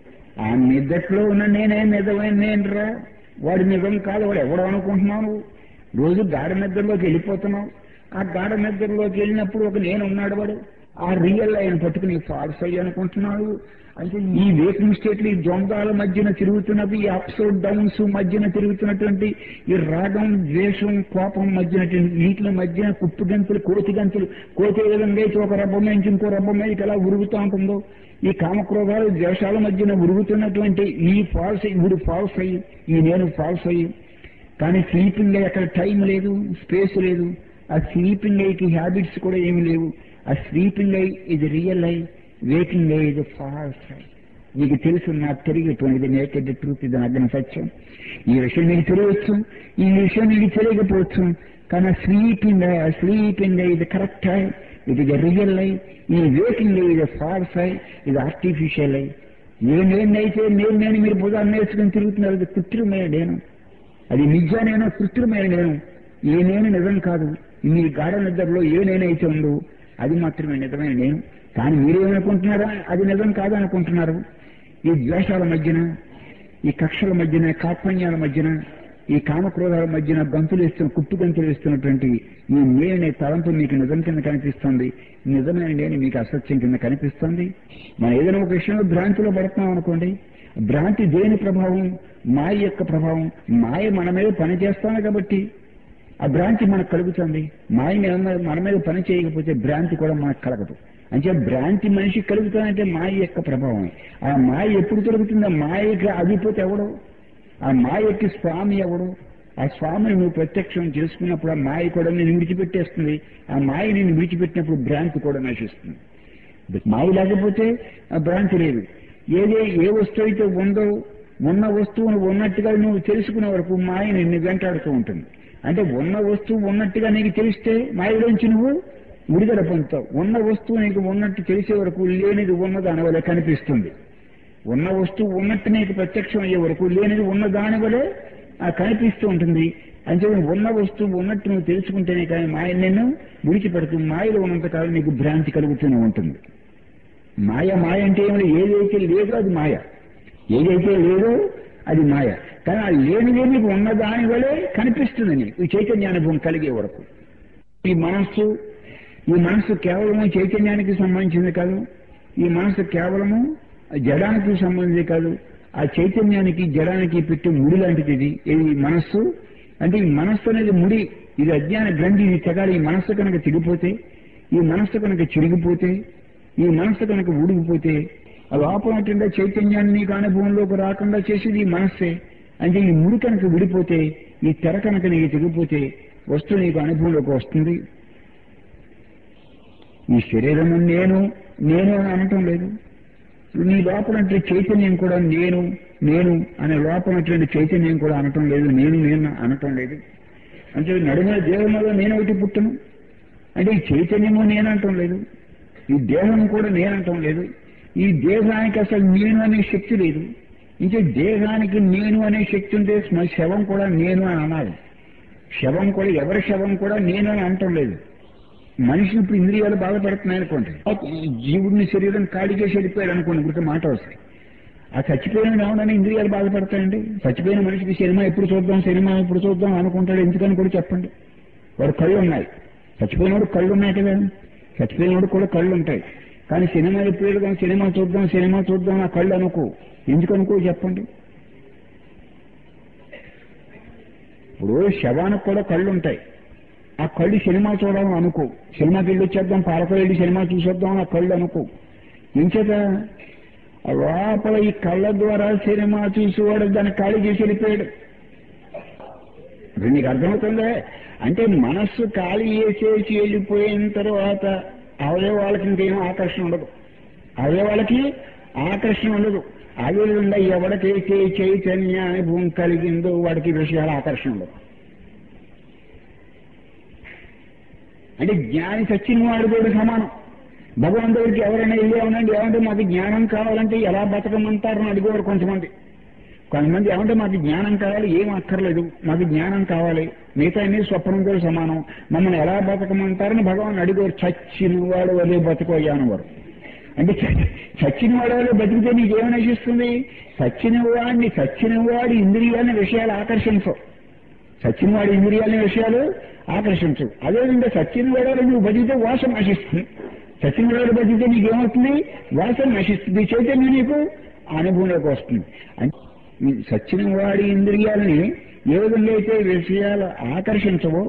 ఆ నిద్దట్లో ఉన్న నేనే నిజమైన నేనురా వాడి నిజం కాదు వాడు ఎవడో అనుకుంటున్నావు నువ్వు రోజు గాఢ నిద్రలోకి వెళ్ళిపోతున్నావు ఆ గాఢ నిద్రలోకి వెళ్ళినప్పుడు ఒక నేను ఉన్నాడు వాడు ఆ రియల్ ఆయన పట్టుకుని ఫాల్స్ అయ్యి అనుకుంటున్నాడు అంటే ఈ వేకింగ్ స్టేట్లు ఈ ద్వంద్వాల మధ్యన తిరుగుతున్నవి ఈ అప్స్ డౌన్స్ మధ్యన తిరుగుతున్నటువంటి ఈ రాగం ద్వేషం కోపం మధ్యన వీటిల మధ్యన కుప్పు గంతులు కోతి గంతులు కోతి ఏ విధంగా అయితే ఒక రబ్బ నుంచి ఇంకో రబ్బ మీదకి ఎలా ఉరుగుతూ ఉంటుందో ఈ కామక్రోధాలు ద్వేషాల మధ్యన ఉరుగుతున్నటువంటి ఈ ఫాల్స్ వీడు ఫాల్స్ అయ్యి ఈ నేను ఫాల్స్ అయ్యి కానీ స్లీపింగ్ అక్కడ టైం లేదు స్పేస్ లేదు ఆ స్లీపింగ్ ఐకి హ్యాబిట్స్ కూడా ఏమి లేవు ఆ స్లీపింగ్ ఐ ఇది రియల్ ఐ వేకింగ్ ఐ ఇది ఫాల్స్ ఐ నీకు తెలుసు నాకు తెలియకపోయింది నేకెడ్ ట్రూత్ ఇది నగ్న సత్యం ఈ విషయం నీకు తెలియవచ్చు ఈ విషయం నీకు తెలియకపోవచ్చు కానీ స్లీపింగ్ ఐ స్లీపింగ్ ఐ ఇది కరెక్ట్ ఐ ఇది రియల్ ఐ ఈ వేకింగ్ ఐ ఇది ఫాల్స్ ఐ ఇది ఆర్టిఫిషియల్ ఐ ఏ నేనైతే నేను నేను మీరు భుజాన్ని నేర్చుకుని తిరుగుతున్నారు అది కృత్రిమైన నేను అది నిజానేనో కృత్రిమైన నేను ఏ నేను నిజం కాదు మీ గాఢ నిద్రలో ఏ నేనైతే ఉందో అది మాత్రమే నిజమైన నేను కానీ మీరేమనుకుంటున్నారా అది నిజం కాదు అనుకుంటున్నారు ఈ ద్వేషాల మధ్యన ఈ కక్షల మధ్యన కాత్మన్యాల మధ్యన ఈ కామక్రోధాల మధ్యన గంతులు ఇస్తున్న కుట్టు గంతులు ఇస్తున్నటువంటి ఈ నేనే తలంపు మీకు నిజం కింద కనిపిస్తుంది నిజమైన నేను మీకు అసత్యం కింద కనిపిస్తుంది మనం ఏదైనా ఒక విషయంలో భ్రాంతిలో పడుతున్నాం అనుకోండి భ్రాంతి దేని ప్రభావం మాయ యొక్క ప్రభావం మాయ మన మీద పని చేస్తాను కాబట్టి ఆ భ్రాంతి మనకు కలుగుతుంది మాయ మీద- మన మీద పని చేయకపోతే భ్రాంతి కూడా మనకు కలగదు అంటే భ్రాంతి మనిషికి కలుగుతుందంటే మాయ యొక్క ప్రభావం ఆ మాయ ఎప్పుడు కలుగుతుంది ఆ మాయకి అధిపతి ఎవడు ఆ మాయకి స్వామి ఎవడు ఆ స్వామిని నువ్వు ప్రత్యక్షం చేసుకున్నప్పుడు ఆ మాయ కూడా నేను విడిచిపెట్టేస్తుంది ఆ మాయ నేను విడిచిపెట్టినప్పుడు భ్రాంతి కూడా నశిస్తుంది మాయ లేకపోతే ఆ భ్రాంతి లేదు ఏదే ఏ వస్తువు అయితే ఉందో ఉన్న వస్తువును ఉన్నట్టుగా నువ్వు తెలుసుకునే వరకు మాయ నిన్ను వెంటాడుతూ ఉంటుంది అంటే ఉన్న వస్తువు ఉన్నట్టుగా నీకు తెలిస్తే మాయలోంచి నువ్వు విడుదల పొందుతావు ఉన్న వస్తువు నీకు ఉన్నట్టు తెలిసే వరకు లేనిది ఉన్నది అనవలే కనిపిస్తుంది ఉన్న వస్తువు ఉన్నట్టు నీకు ప్రత్యక్షం అయ్యే వరకు లేనిది ఉన్న దాని వలె ఆ కనిపిస్తూ ఉంటుంది అంటే ఉన్న వస్తువు ఉన్నట్టు నువ్వు తెలుసుకుంటేనే కానీ మాయ నిన్ను విడిచిపెడుతుంది మాయలో ఉన్నంతకాలం నీకు భ్రాంతి కలుగుతూనే ఉంటుంది మాయ మాయ అంటే ఏమిటి ఏదైతే లేదో అది మాయ ఏదైతే లేదో అది మాయ కానీ ఆ లేనిదే నీకు ఉన్న దాని వలె కనిపిస్తుంది నీకు ఈ చైతన్యానుభవం కలిగే వరకు ఈ మనస్సు ఈ మనస్సు కేవలము చైతన్యానికి సంబంధించింది కాదు ఈ మనస్సు కేవలము జడానికి సంబంధించింది కాదు ఆ చైతన్యానికి జడానికి పెట్టే ముడి లాంటిది ఇది ఇది మనస్సు అంటే ఈ మనస్సు అనేది ముడి ఇది అజ్ఞాన గ్రంథి ఇది తెగాలి ఈ మనస్సు కనుక తిరిగిపోతే ఈ మనస్సు కనుక చిరిగిపోతే ఈ మనస్సు కనుక ఊడిగిపోతే ఆ లోపల చైతన్యాన్ని నీకు అనుభవంలోకి రాకుండా చేసేది ఈ మనస్సే అంటే ఈ ముడి కనుక విడిపోతే ఈ తెర కనుక నీకు తెగిపోతే వస్తువు నీకు అనుభవంలోకి వస్తుంది ఈ శరీరము నేను నేను అని అనటం లేదు నీ లోపలంటే చైతన్యం కూడా నేను నేను అనే లోపలటువంటి చైతన్యం కూడా అనటం లేదు నేను నేను అనటం లేదు అంటే నడుమ దేహంలో నేను ఒకటి పుట్టను అంటే ఈ చైతన్యము నేను అనటం లేదు ఈ దేహం కూడా నేనంటం లేదు ఈ దేహానికి అసలు నేను అనే శక్తి లేదు ఇంకా దేహానికి నేను అనే శక్తి ఉంటే మన శవం కూడా నేను అని అనాలి శవం కూడా ఎవరి శవం కూడా నేను అని అనటం లేదు మనిషిని ఇప్పుడు ఇంద్రియాలు బాధపడుతున్నాయి అనుకోండి జీవుడిని శరీరం ఖాళీ చేసి వెళ్ళిపోయాడు అనుకోండి ఇప్పుడు మాట వస్తాయి ఆ చచ్చిపోయిన రావడానికి ఇంద్రియాలు బాధపడతాయండి చచ్చిపోయిన మనిషికి సినిమా ఎప్పుడు చూద్దాం సినిమా ఎప్పుడు చూద్దాం అనుకుంటాడు ఎందుకని కూడా చెప్పండి వాడు కళ్ళు ఉన్నాయి చచ్చిపోయినోడు కళ్ళు ఉన్నాయి కదా చచ్చిపోయినోడు కూడా కళ్ళు ఉంటాయి కానీ సినిమా ఎప్పుడు వెళ్దాం సినిమా చూద్దాం సినిమా చూద్దాం ఆ కళ్ళు అనుకో ఎందుకు అనుకో చెప్పండి ఇప్పుడు శవానికి కూడా కళ్ళు ఉంటాయి ఆ కళ్ళు సినిమా చూడాలని అనుకో సినిమాకి వెళ్ళి వచ్చేద్దాం పాలకలు వెళ్ళి సినిమా చూసొద్దాం ఆ కళ్ళు అనుకో ఇంచేత ఆ లోపల ఈ కళ్ళ ద్వారా సినిమా చూసేవాడు దాన్ని ఖాళీ చేసి వెళ్ళిపోయాడు ఇప్పుడు నీకు అర్థమవుతుందే అంటే మనస్సు ఖాళీ చేసేసి వెళ్ళిపోయిన తర్వాత అవయవాళ్ళకి ఇంకేం ఆకర్షణ ఉండదు అవయవాళ్ళకి ఆకర్షణ ఉండదు అదేవిధంగా ఎవరికైతే చైతన్య అనుభవం కలిగిందో వాడికి విషయాల ఆకర్షణ ఉండదు అంటే జ్ఞాని సచ్చిన వాడు కూడా సమానం భగవాన్ దగ్గరికి ఎవరైనా వెళ్ళి ఏమనండి ఏమంటే మాకు జ్ఞానం కావాలంటే ఎలా బతకమంటారని అడిగేవారు కొంతమంది కొంతమంది ఏమంటే మాకు జ్ఞానం కావాలి ఏం అక్కర్లేదు మాకు జ్ఞానం కావాలి మిగతా అన్ని స్వప్నంతో సమానం మమ్మల్ని ఎలా బతకమంటారని భగవాన్ అడిగేవారు చచ్చిన వాడు అదే బతుకోయ్యాను వారు అంటే చ- చచ్చిన వాడు బతికితే నీకేమి నశిస్తుంది చచ్చిన వాడిని చచ్చిన వాడి ఇంద్రియాలని విషయాలు ఆకర్షించవు చచ్చిన వాడి ఇంద్రియాలని విషయాలు ఆకర్షించవు అదేవిధంగా చచ్చిన వాడాలు నువ్వు బతికితే వాసన నశిస్తుంది చచ్చిన వాడాలు బతికితే నీకేమవుతుంది వాసన నశిస్తుంది చైతన్యం నీకు అనుభవంలోకి వస్తుంది అంటే ఈ చచ్చిన వాడి ఇంద్రియాలని ఏ విధంగా అయితే విషయాలు ఆకర్షించవో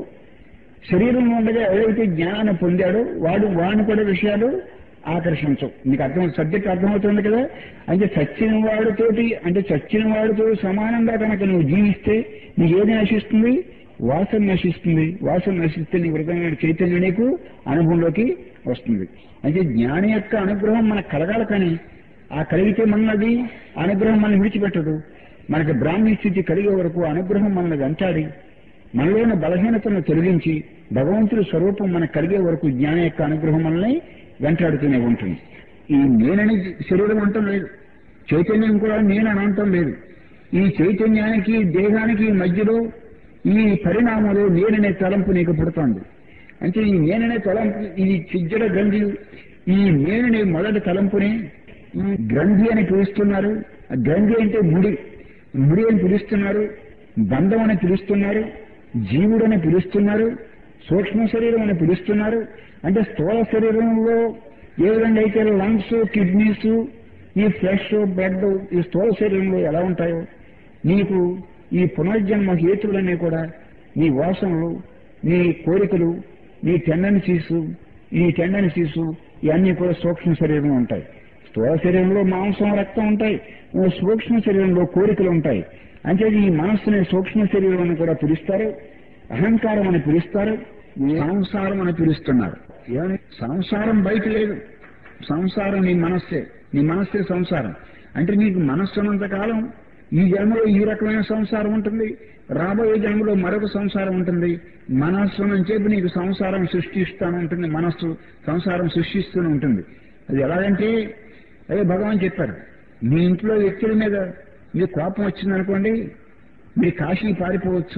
శరీరంలో ఉండగా ఎవరైతే జ్ఞానాన్ని పొందాడో వాడు వాడిని కూడా విషయాలు ఆకర్షించవు మీకు అర్థం సబ్జెక్ట్ అర్థమవుతుంది కదా అంటే చచ్చిన వాడితోటి అంటే చచ్చిన వాడితో సమానంగా కనుక నువ్వు జీవిస్తే నీకు ఏది నశిస్తుంది వాసన నశిస్తుంది వాసన నశిస్తే నీ వృధమైన చైతన్యం నీకు అనుభవంలోకి వస్తుంది అంటే జ్ఞాని యొక్క అనుగ్రహం మనకు కలగాలి కానీ ఆ కలిగితే మనది అనుగ్రహం మనల్ని విడిచిపెట్టదు మనకి బ్రాహ్మీ స్థితి కలిగే వరకు అనుగ్రహం మనల్ని వెంటాడి మనలోని బలహీనతను తొలగించి భగవంతుడి స్వరూపం మనకు కలిగే వరకు జ్ఞాన యొక్క అనుగ్రహం మనల్ని వెంటాడుతూనే ఉంటుంది ఈ నేనని శరీరం అంటం లేదు చైతన్యం కూడా నేను అని అంటం లేదు ఈ చైతన్యానికి దేహానికి మధ్యలో ఈ పరిణామంలో నేననే తలంపు నీకు పుడుతోంది అంటే ఈ నేననే తలంపు ఇది చిజ్జడ గ్రంథి ఈ నేననే మొదటి తలంపుని ఈ గ్రంథి అని పిలుస్తున్నారు ఆ గ్రంథి అంటే ముడి ముడి అని పిలుస్తున్నారు బంధం అని పిలుస్తున్నారు జీవుడు అని పిలుస్తున్నారు సూక్ష్మ శరీరం అని పిలుస్తున్నారు అంటే స్థూల శరీరంలో ఏ విధంగా అయితే లంగ్స్ కిడ్నీస్ ఈ ఫ్లెష్ బ్లడ్ ఈ స్థూల శరీరంలో ఎలా ఉంటాయో నీకు ఈ పునర్జన్మ హేతువులన్నీ కూడా నీ వాసనలు నీ కోరికలు నీ టెండెన్సీస్ ఈ టెండెన్సీస్ ఇవన్నీ కూడా సూక్ష్మ శరీరంలో ఉంటాయి స్థూల శరీరంలో మాంసం రక్తం ఉంటాయి ఓ సూక్ష్మ శరీరంలో కోరికలు ఉంటాయి అంటే ఈ మనస్సుని సూక్ష్మ శరీరం అని కూడా పిలుస్తారు అహంకారం అని పిలుస్తారు సంసారం అని పిలుస్తున్నారు ఏమని సంసారం బయట లేదు సంసారం నీ మనస్సే నీ మనస్సే సంసారం అంటే నీకు మనస్సు ఉన్నంత కాలం ఈ జన్మలో ఈ రకమైన సంసారం ఉంటుంది రాబోయే జన్మలో మరొక సంసారం ఉంటుంది మనస్సు నుంచి నీకు సంసారం సృష్టిస్తాను ఉంటుంది మనస్సు సంసారం సృష్టిస్తూనే ఉంటుంది అది ఎలాగంటే అదే భగవాన్ చెప్పారు మీ ఇంట్లో వ్యక్తుల మీద మీకు కోపం వచ్చిందనుకోండి మీరు కాశీ పారిపోవచ్చు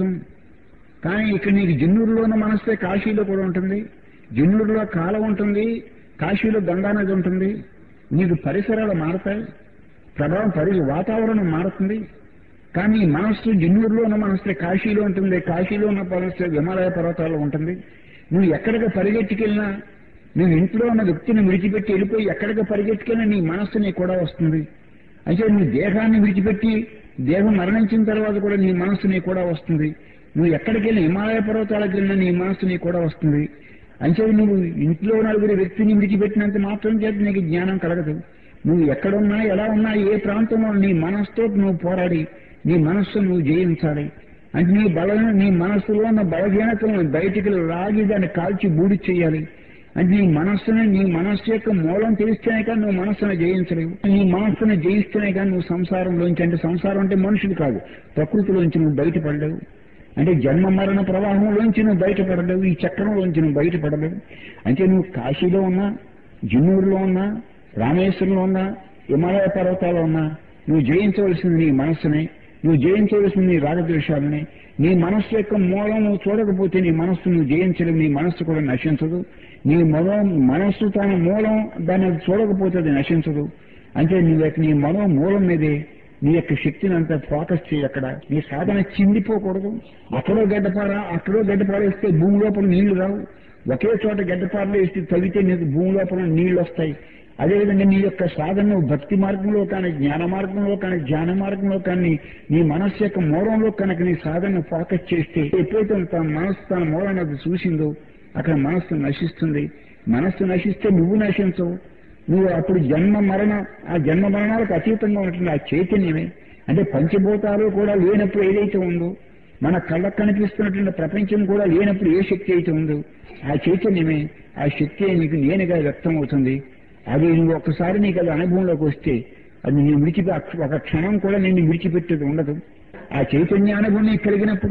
కానీ ఇక్కడ నీకు జిన్నూరులో ఉన్న మనస్తే కాశీలో కూడా ఉంటుంది జిన్నూరులో కాలం ఉంటుంది కాశీలో గంగానది ఉంటుంది నీకు పరిసరాలు మారతాయి ప్రభావం పరి వాతావరణం మారుతుంది కానీ ఈ మనస్సు జిన్నూరులో ఉన్న మనస్తే కాశీలో ఉంటుంది కాశీలో ఉన్న మనస్తే హిమాలయ పర్వతాల్లో ఉంటుంది నువ్వు ఎక్కడికి పరిగెట్టుకెళ్ళినా నువ్వు ఇంట్లో ఉన్న వ్యక్తిని విడిచిపెట్టి వెళ్ళిపోయి ఎక్కడికి పరిగెట్టుకెళ్ళినా నీ మనస్సు నీకు కూడా వస్తుంది అంటే నువ్వు దేహాన్ని విడిచిపెట్టి దేహం మరణించిన తర్వాత కూడా నీ మనస్సు నీకు కూడా వస్తుంది నువ్వు ఎక్కడికి వెళ్ళిన హిమాలయ పర్వతాలకు వెళ్ళినా నీ మనస్సు నీకు కూడా వస్తుంది అంటే నువ్వు ఇంట్లో నలుగురి వ్యక్తిని విడిచిపెట్టినంత మాత్రం చేత నీకు జ్ఞానం కలగదు నువ్వు ఎక్కడున్నా ఎలా ఉన్నా ఏ ప్రాంతంలో నీ మనస్సుతో నువ్వు పోరాడి నీ మనస్సు నువ్వు జయించాలి అంటే నీ బల నీ మనస్సులో ఉన్న బలహీనతలను బయటికి లాగి దాన్ని కాల్చి బూడి చేయాలి అంటే నీ మనస్సుని నీ మనస్సు యొక్క మూలం తెలిస్తేనే కానీ నువ్వు మనస్సును జయించలేవు నీ మనస్సును జయిస్తేనే కానీ నువ్వు సంసారంలోంచి అంటే సంసారం అంటే మనుషుడు కాదు ప్రకృతిలోంచి నువ్వు బయటపడలేవు అంటే జన్మ మరణ ప్రవాహంలోంచి నువ్వు బయటపడలేవు ఈ చక్రంలోంచి నువ్వు బయటపడలేవు అంటే నువ్వు కాశీలో ఉన్నా జిన్నూరులో ఉన్నా రామేశ్వరంలో ఉన్నా హిమాలయ పర్వతాల్లో ఉన్నా నువ్వు జయించవలసింది నీ మనస్సునే నువ్వు జయించవలసింది నీ రాగద్వేషాలని నీ మనస్సు యొక్క మూలం నువ్వు చూడకపోతే నీ మనస్సు నువ్వు జయించలేవు నీ మనస్సు కూడా నశించదు నీ మనో మనస్సు తన మూలం దాన్ని చూడకపోతే అది నశించదు అంటే నీ యొక్క నీ మనో మూలం మీదే నీ యొక్క శక్తిని అంతా ఫోకస్ చేయి అక్కడ నీ సాధన చిందిపోకూడదు అక్కడో గడ్డపార అక్కడో గడ్డపార వేస్తే భూమి లోపల నీళ్లు రావు ఒకే చోట గడ్డపారలో వేస్తే తవ్వితే నీకు భూమి లోపల నీళ్లు వస్తాయి అదేవిధంగా నీ యొక్క సాధన భక్తి మార్గంలో కానీ జ్ఞాన మార్గంలో కానీ ధ్యాన మార్గంలో కానీ నీ మనస్సు యొక్క మూలంలో కనుక నీ సాధన ఫోకస్ చేస్తే ఎప్పుడైతే తన మనస్సు తన మూలాన్ని అది చూసిందో అక్కడ మనస్సు నశిస్తుంది మనస్సు నశిస్తే నువ్వు నశించవు నువ్వు అప్పుడు జన్మ మరణ ఆ జన్మ మరణాలకు అతీతంగా ఉంటుంది ఆ చైతన్యమే అంటే పంచభూతాలు కూడా లేనప్పుడు ఏదైతే ఉందో మన కళ్ళకు కనిపిస్తున్నటువంటి ప్రపంచం కూడా లేనప్పుడు ఏ శక్తి అయితే ఉందో ఆ చైతన్యమే ఆ శక్తి నీకు నేనుగా వ్యక్తం అవుతుంది అది నువ్వు ఒక్కసారి నీకు అది అనుభవంలోకి వస్తే అది నేను విడిచిపే ఒక క్షణం కూడా నేను విడిచిపెట్టేది ఉండదు ఆ చైతన్య అనుభవం నీకు కలిగినప్పుడు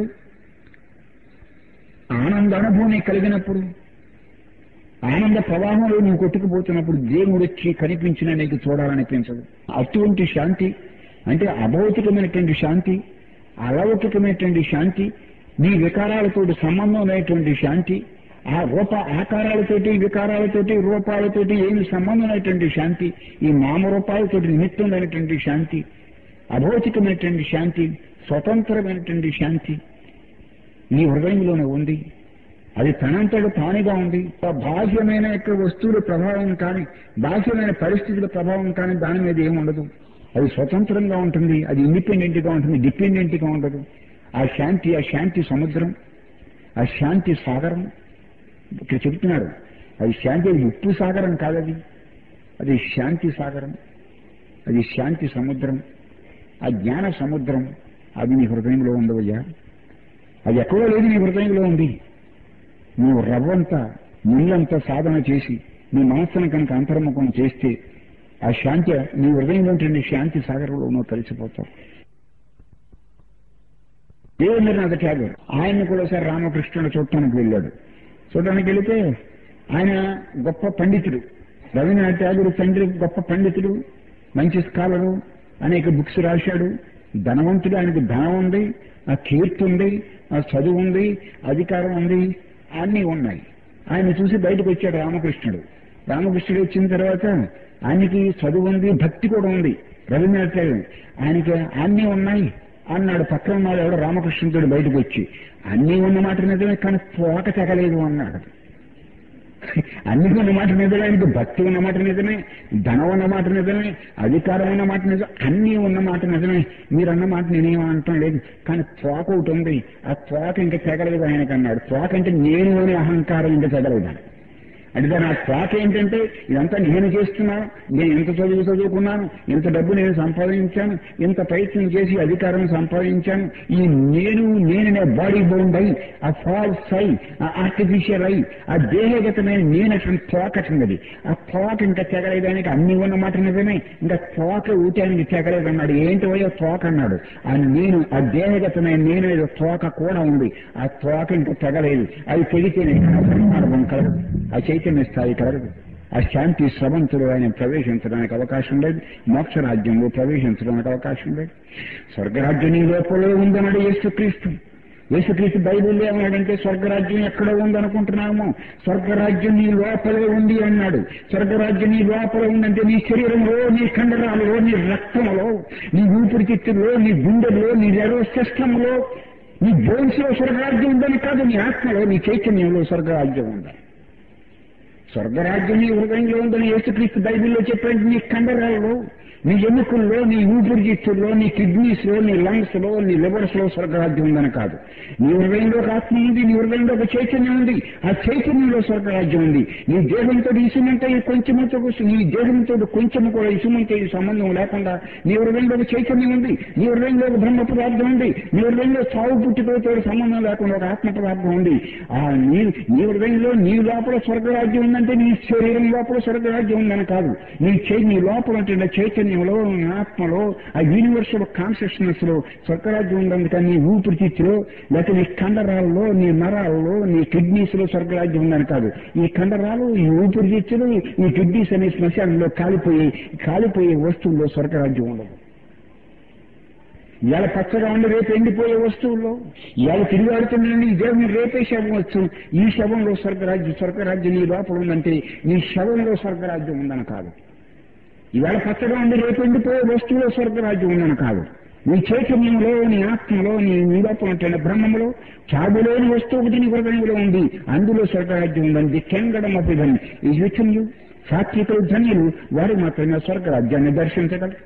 ఆనంద అనుభవం నీకు కలిగినప్పుడు ఆనంద ప్రవాహంలో నువ్వు కొట్టుకుపోతున్నప్పుడు దేవుడు వచ్చి కనిపించిన నీకు చూడాలనిపించదు అటువంటి శాంతి అంటే అభౌతికమైనటువంటి శాంతి అలౌకికమైనటువంటి శాంతి నీ వికారాలతో సంబంధం లేనటువంటి శాంతి ఆ రూప ఆకారాలతోటి వికారాలతోటి రూపాలతోటి ఏమి సంబంధం లేనటువంటి శాంతి ఈ నామరూపాలతోటి నిమిత్తం లేనటువంటి శాంతి అభౌతికమైనటువంటి శాంతి స్వతంత్రమైనటువంటి శాంతి ఈ హృదయంలోనే ఉంది అది తనంతట తానుగా ఉంది ఆ బాహ్యమైన యొక్క వస్తువుల ప్రభావం కానీ బాహ్యమైన పరిస్థితుల ప్రభావం కానీ దాని మీద ఏమి ఉండదు అది స్వతంత్రంగా ఉంటుంది అది ఇండిపెండెంట్ గా ఉంటుంది డిపెండెంట్ గా ఉండదు ఆ శాంతి ఆ శాంతి సముద్రం ఆ శాంతి సాగరం ఇక్కడ చెప్తున్నారు అది శాంతి అది ఉప్పు సాగరం కాదది అది శాంతి సాగరం అది శాంతి సముద్రం ఆ జ్ఞాన సముద్రం అది నీ హృదయంలో ఉండవయ్యా అది ఎక్కడో లేదు నీ హృదయంలో ఉంది నువ్వు రవ్వంతా ముళ్ళంతా సాధన చేసి నీ మనస్సును కనుక అంతర్ముఖం చేస్తే ఆ శాంతి నీ హృదయంలో ఉంటుండే శాంతి సాగరంలో నువ్వు కలిసిపోతావు దేవేంద్రనాథ్ ఠాగూర్ ఆయన్ని కూడా ఒకసారి రామకృష్ణుడు చూడటానికి వెళ్ళాడు చూడటానికి వెళితే ఆయన గొప్ప పండితుడు రవీంద్రనాథ్ ఠాగూర్ తండ్రి గొప్ప పండితుడు మంచి స్కాలరు అనేక బుక్స్ రాశాడు ధనవంతుడు ఆయనకు ధనం ఉంది ఆ కీర్తి ఉంది ఆ చదువు ఉంది అధికారం ఉంది అన్నీ ఉన్నాయి ఆయన చూసి బయటకు వచ్చాడు రామకృష్ణుడు రామకృష్ణుడు వచ్చిన తర్వాత ఆయనకి చదువు ఉంది భక్తి కూడా ఉంది రవీంద్రనాథ్ ఠాగూర్ ఆయనకి అన్నీ ఉన్నాయి అన్నాడు పక్కన ఉన్నాడు ఎవడో రామకృష్ణుడు బయటకు వచ్చి అన్నీ ఉన్న మాట నిజమే కానీ పోక తెగలేదు అన్నాడు అన్ని ఉన్న మాట నిజమే ఆయనకి భక్తి ఉన్న మాట నిజమే ధనం ఉన్న మాట నిజమే అధికారం ఉన్న మాట నిజం అన్నీ ఉన్న మాట నిజమే మీరు అన్న మాట నేనేం అంటాం లేదు కానీ తోక ఒకటి ఉంది ఆ తోక ఇంకా తెగలేదు ఆయనకి అన్నాడు తోక అంటే నేను అనే అహంకారం ఇంకా తెగలేదు ఆయనకి. అంటే దాని ఆ త్రాక ఏంటంటే ఇదంతా నేను చేస్తున్నాను నేను ఎంత చదువు చదువుకున్నాను ఎంత డబ్బు నేను సంపాదించాను ఎంత ప్రయత్నం చేసి అధికారం సంపాదించాను ఈ నేను నేననే బాడీ బౌండ్ అయి ఆ ఫాల్స్ అయి ఆ ఆర్టిఫిషియల్ అయి ఆ దేహగతమైన నేనటువంటి తోకటున్నది ఆ తోక ఇంకా తెగలేదానికి అన్ని ఉన్న మాట నిజమే ఇంకా తోక ఊటానికి తెగలేదు అన్నాడు ఏంటి పోయో తోక అన్నాడు ఆ నేను ఆ దేహగతమైన నేను ఏదో తోక కూడా ఉంది ఆ తోక ఇంకా తెగలేదు అది తెగితేనే అనుభవం కలదు ఆ చైతన్య స్థాయి కలగదు ఆ శాంతి స్రవంతులు ఆయన ప్రవేశించడానికి అవకాశం లేదు మోక్ష రాజ్యంలో ప్రవేశించడానికి అవకాశం లేదు స్వర్గరాజ్యం నీ లోపల ఉందన్నాడు యేసుక్రీస్తు యేసుక్రీస్తు బైబిల్లో ఏమన్నాడంటే స్వర్గరాజ్యం ఎక్కడ ఉందనుకుంటున్నాము స్వర్గరాజ్యం నీ లోపలే ఉంది అన్నాడు స్వర్గరాజ్యం నీ లోపల ఉందంటే నీ శరీరంలో నీ కండరాలలో నీ రక్తంలో నీ ఊపిరితిత్తుల్లో నీ గుండెల్లో నీ నెర్వ్ సిస్టంలో నీ బోన్స్ లో స్వర్గరాజ్యం ఉందని కాదు నీ ఆత్మలో నీ చైతన్యంలో స్వర్గరాజ్యం ఉందని స్వర్గరాజ్యం నీ హృదయంలో ఉందని యేసుక్రీస్తు బైబిల్లో చెప్పండి నీ కండరాలలో నీ ఎముకల్లో నీ ఊపిరితిత్తుల్లో నీ కిడ్నీస్ లో నీ లంగ్స్ లో నీ లివర్స్ లో స్వర్గరాజ్యం ఉందని కాదు నీ హృదయంలో ఒక ఆత్మ ఉంది నీ హృదయంలో ఒక చైతన్యం ఉంది ఆ చైతన్యంలో స్వర్గరాజ్యం ఉంది నీ దేహంతో ఇసుమంటే కొంచెంతో నీ దేహంతో కొంచెం కూడా ఇసుమంటే ఈ సంబంధం లేకుండా నీ హృదయంలో ఒక చైతన్యం ఉంది నీ హృదయంలో ఒక బ్రహ్మ పదార్థం ఉంది నీ హృదయంలో సాగు పుట్టుకతో సంబంధం లేకుండా ఒక ఆత్మ పదార్థం ఉంది ఆ నీ నీ హృదయంలో నీ లోపల స్వర్గరాజ్యం ఉందంటే నీ శరీరం లోపల స్వర్గరాజ్యం ఉందని కాదు నీ చై నీ లోపల ఉంటున్న చైతన్యంలో నీ ఆత్మలో ఆ యూనివర్సల్ కాన్షియస్నెస్ లో స్వర్గరాజ్యం ఉందని కానీ నీ ఊపిరితిత్తులో లేకపోతే నీ కండరాల్లో నీ నరాల్లో నీ కిడ్నీస్ లో స్వర్గరాజ్యం ఉందని కాదు ఈ కండరాలు ఈ ఊపిరితిత్తులు ఈ కిడ్నీస్ అనే శ్మశానంలో కాలిపోయి కాలిపోయే వస్తువుల్లో స్వర్గరాజ్యం ఉండదు ఇవాళ పచ్చగా ఉండి రేపు ఎండిపోయే వస్తువుల్లో ఇవాళ తిరిగాడుతుండండి ఈ దేవుని రేపే శవం వచ్చు ఈ శవంలో స్వర్గరాజ్యం స్వర్గరాజ్యం నీ లోపల ఉందంటే నీ శవంలో స్వర్గరాజ్యం ఉందని కాదు ఇవాళ పచ్చగా ఉండి రేపు ఎండిపోయే వస్తువులో స్వర్గరాజ్యం ఉందని కాదు నీ చైతన్యంలో నీ ఆత్మలో నీ నీ లోపల ఉంటున్న బ్రహ్మంలో చావులేని వస్తువు ఒకటి నీ హృదయంలో ఉంది అందులో స్వర్గరాజ్యం ఉందని ది కెంగడం ఆఫ్ ఇదన్ ఈ విషయంలో సాత్వికులు ధన్యులు వారు మాత్రమే స్వర్గరాజ్యాన్ని దర్శించగలరు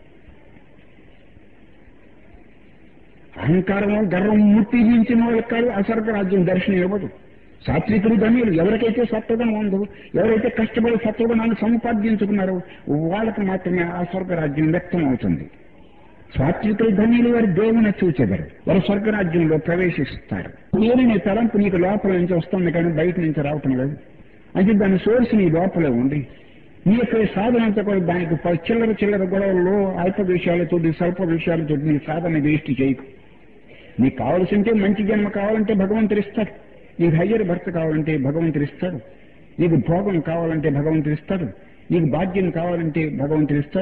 అహంకారము గర్వం ముట్టించిన వాళ్ళకి కాదు అసర్గ రాజ్యం దర్శనం ఇవ్వదు సాత్వికులు ధన్యులు ఎవరికైతే సత్వగుణం ఉందో ఎవరైతే కష్టపడి సత్వగుణాన్ని సముపార్జించుకున్నారో వాళ్ళకి మాత్రమే ఆ స్వర్గరాజ్యం వ్యక్తం అవుతుంది సాత్వికులు ధన్యులు వారి దేవుని చూచెదరు వారు స్వర్గరాజ్యంలో ప్రవేశిస్తారు నేను నీ తలంపు నీకు లోపల నుంచి వస్తుంది కానీ బయట నుంచి రావటం లేదు అంటే దాని సోర్స్ నీ లోపలే ఉంది నీ యొక్క సాధన అంతా కూడా దానికి ప- చిల్లర చిల్లర గొడవల్లో అల్ప విషయాలతోటి స్వల్ప విషయాలతోటి నీ సాధన వేస్ట్ చేయకు నీకు కావాల్సింటే మంచి జన్మ కావాలంటే భగవంతుడు ఇస్తాడు నీకు హయ్యర్ భర్త కావాలంటే భగవంతుడు ఇస్తాడు నీకు భోగం కావాలంటే భగవంతుడు ఇస్తాడు నీకు భాగ్యం కావాలంటే భగవంతుడు ఇస్తాడు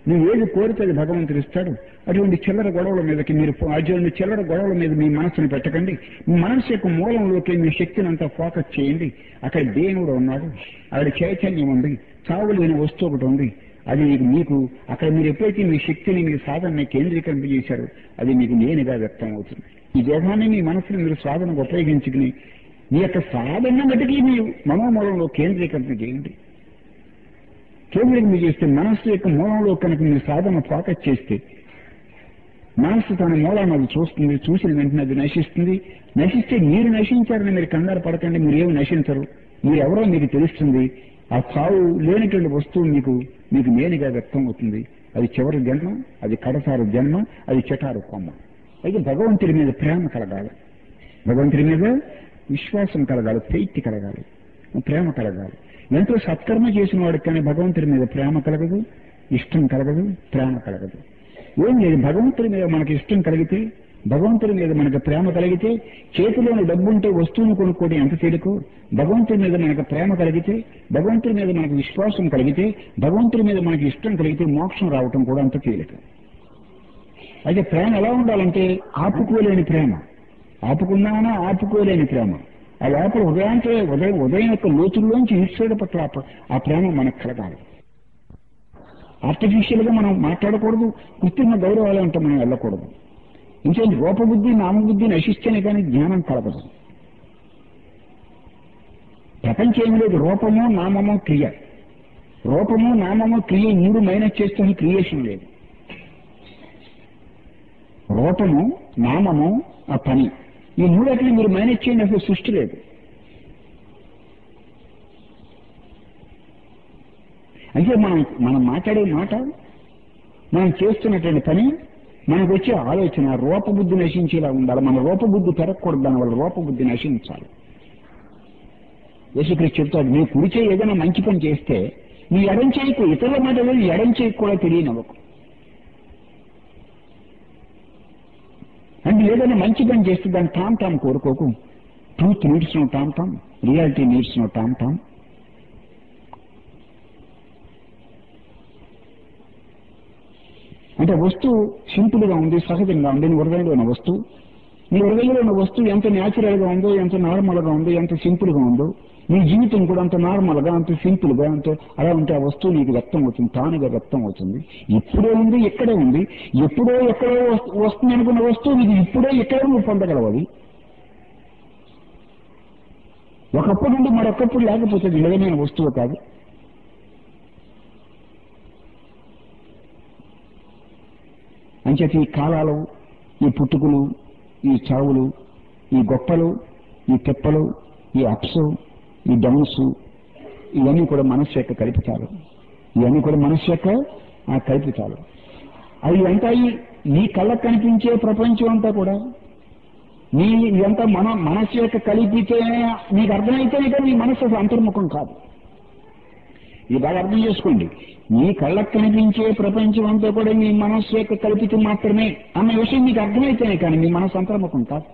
నువ్వు ఏది కోరితే అది భగవంతుడు ఇస్తాడు అటువంటి చిల్లర గొడవల మీదకి మీరు పో- అటువంటి చిల్లర గొడవల మీద మీ మనసును పెట్టకండి మీ మనసు యొక్క మూలంలోకి మీ శక్తిని అంతా ఫోకస్ చేయండి అక్కడ దేవుడు ఉన్నాడు అక్కడ చైతన్యం ఉంది చావు లేని వస్తువు ఒకటి ఉంది అది మీకు మీకు అక్కడ మీరు ఎప్పుడైతే మీ శక్తిని మీ సాధనని కేంద్రీకరింపజేశారో అది మీకు నేనుగా వ్యక్తం అవుతుంది ఈ దేహాన్ని మీ మనసుని మీరు సాధనకు ఉపయోగించుకుని మీ యొక్క సాధన బట్టికి మీ మనోమూలంలో కేంద్రీకరణ చేయండి కేంద్రీకరణ చేస్తే మనస్సు యొక్క మూలంలో కనుక మీరు సాధన ఫోకస్ చేస్తే మనస్సు తన మూలాన్ని అది చూస్తుంది చూసిన వెంటనే అది నశిస్తుంది నశిస్తే మీరు నశించారని మీరు కంగారు పడకండి మీరు ఏమి నశించరు మీరు ఎవరో మీకు తెలుస్తుంది ఆ చావు లేనటువంటి వస్తువు మీకు మీకు నేనుగా వ్యక్తం అవుతుంది అది చివరి జన్మ అది కడసారు జన్మ అది చెటారు కొమ్మ అయితే భగవంతుడి మీద ప్రేమ కలగాలి భగవంతుడి మీద విశ్వాసం కలగాలి ప్రీతి కలగాలి ప్రేమ కలగాలి ఎంతో సత్కర్మ చేసిన వాడికి కానీ భగవంతుడి మీద ప్రేమ కలగదు ఇష్టం కలగదు ప్రేమ కలగదు ఏం లేదు భగవంతుడి మీద మనకి ఇష్టం కలిగితే భగవంతుడి మీద మనకు ప్రేమ కలిగితే చేతిలోని డబ్బు ఉంటే వస్తువును కొనుక్కోవడం ఎంత తేలికో భగవంతుడి మీద మనకు ప్రేమ కలిగితే భగవంతుడి మీద మనకు విశ్వాసం కలిగితే భగవంతుడి మీద మనకి ఇష్టం కలిగితే మోక్షం రావటం కూడా అంత తేలిక అయితే ప్రేమ ఎలా ఉండాలంటే ఆపుకోలేని ప్రేమ ఆపుకున్నానా ఆపుకోలేని ప్రేమ ఆ లోపల ఉదయాంతో ఉదయం ఉదయం యొక్క లోతుల్లోంచి ఈశ్వరుడు పట్ల ఆ ప్ర- ఆ ప్రేమ మనకు కలగాలి ఆర్టిఫిషియల్ గా మనం మాట్లాడకూడదు కృత్రిమ గౌరవాలు అంటే మనం వెళ్ళకూడదు ఇంకేంటి రూపబుద్ధి నామబుద్ధి నశిస్తేనే కానీ జ్ఞానం కలగదు ప్రపంచం ఏమి లేదు రూపము నామము క్రియ రూపము నామము క్రియ ఈ మూడు మైనస్ చేస్తే క్రియేషన్ లేదు రూపము నామము ఆ పని ఈ మూడట్లు మీరు మైనస్ చేయండి అసలు సృష్టి లేదు అంటే మనం మనం మాట్లాడే మాట మనం చేస్తున్నటువంటి పని మనకు వచ్చే ఆలోచన రూపబుద్ధి నశించేలా ఉండాలి మన రూపబుద్ధి పెరగకూడదు దానివల్ల రూపబుద్ధి నశించాలి యేసుక్రీస్తు చెప్తాడు నీ కుడి చేయి ఏదైనా మంచి పని చేస్తే నీ ఎడం చేయకు ఇతరుల మాట లేదు ఎడం చేయకు కూడా తెలియనవ్వకు అంటే ఏదైనా మంచి పని చేస్తే దాన్ని టామ్ టామ్ కోరుకోకు truth needs no tom tom reality needs no tom tom అంటే వస్తువు సింపుల్ గా ఉంది సహజంగా ఉంది నీ హృదయంలో ఉన్న వస్తువు నీ హృదయంలో ఉన్న వస్తువు ఎంత న్యాచురల్ గా ఉందో ఎంత నార్మల్ గా ఉందో ఎంత సింపుల్ గా ఉందో నీ జీవితం కూడా అంత నార్మల్ గా అంత సింపుల్ గా అంత అలా ఉంటే ఆ వస్తువు నీకు వ్యక్తం అవుతుంది తానుగా వ్యక్తం అవుతుంది ఇప్పుడే ఉంది ఇక్కడే ఉంది ఎప్పుడో ఎక్కడో వస్తు- వస్తుంది అనుకున్న వస్తువు నీకు ఇప్పుడే ఇక్కడే నువ్వు పొందగలవు అది ఒకప్పుడు నుండి మరొకప్పుడు లేకపోతే అది నిజమైన వస్తువు కాదు అంచేత ఈ కాలాలు ఈ పుట్టుకులు ఈ చావులు ఈ గొప్పలు ఈ తెప్పలు ఈ అప్స్ ఈ డౌన్స్ ఇవన్నీ కూడా మనస్సు యొక్క కల్పితాలు ఇవన్నీ కూడా మనస్సు యొక్క ఆ కల్పితాలు అవి అంతా ఈ- నీ కళ్ళకు కనిపించే ప్రపంచం అంతా కూడా నీ ఇదంతా మన మనస్సు యొక్క కలిపితే నీకు అర్థమైతేనే కానీ నీ మనస్సు అసలు అంతర్ముఖం కాదు ఇది బాగా అర్థం చేసుకోండి మీ కళ్ళకు కనిపించే ప్రపంచం అంతా కూడా మీ మనస్సు యొక్క కల్పితం మాత్రమే అన్న విషయం మీకు అర్థమైతేనే కానీ మీ మనస్సు అంతర్ముఖం కాదు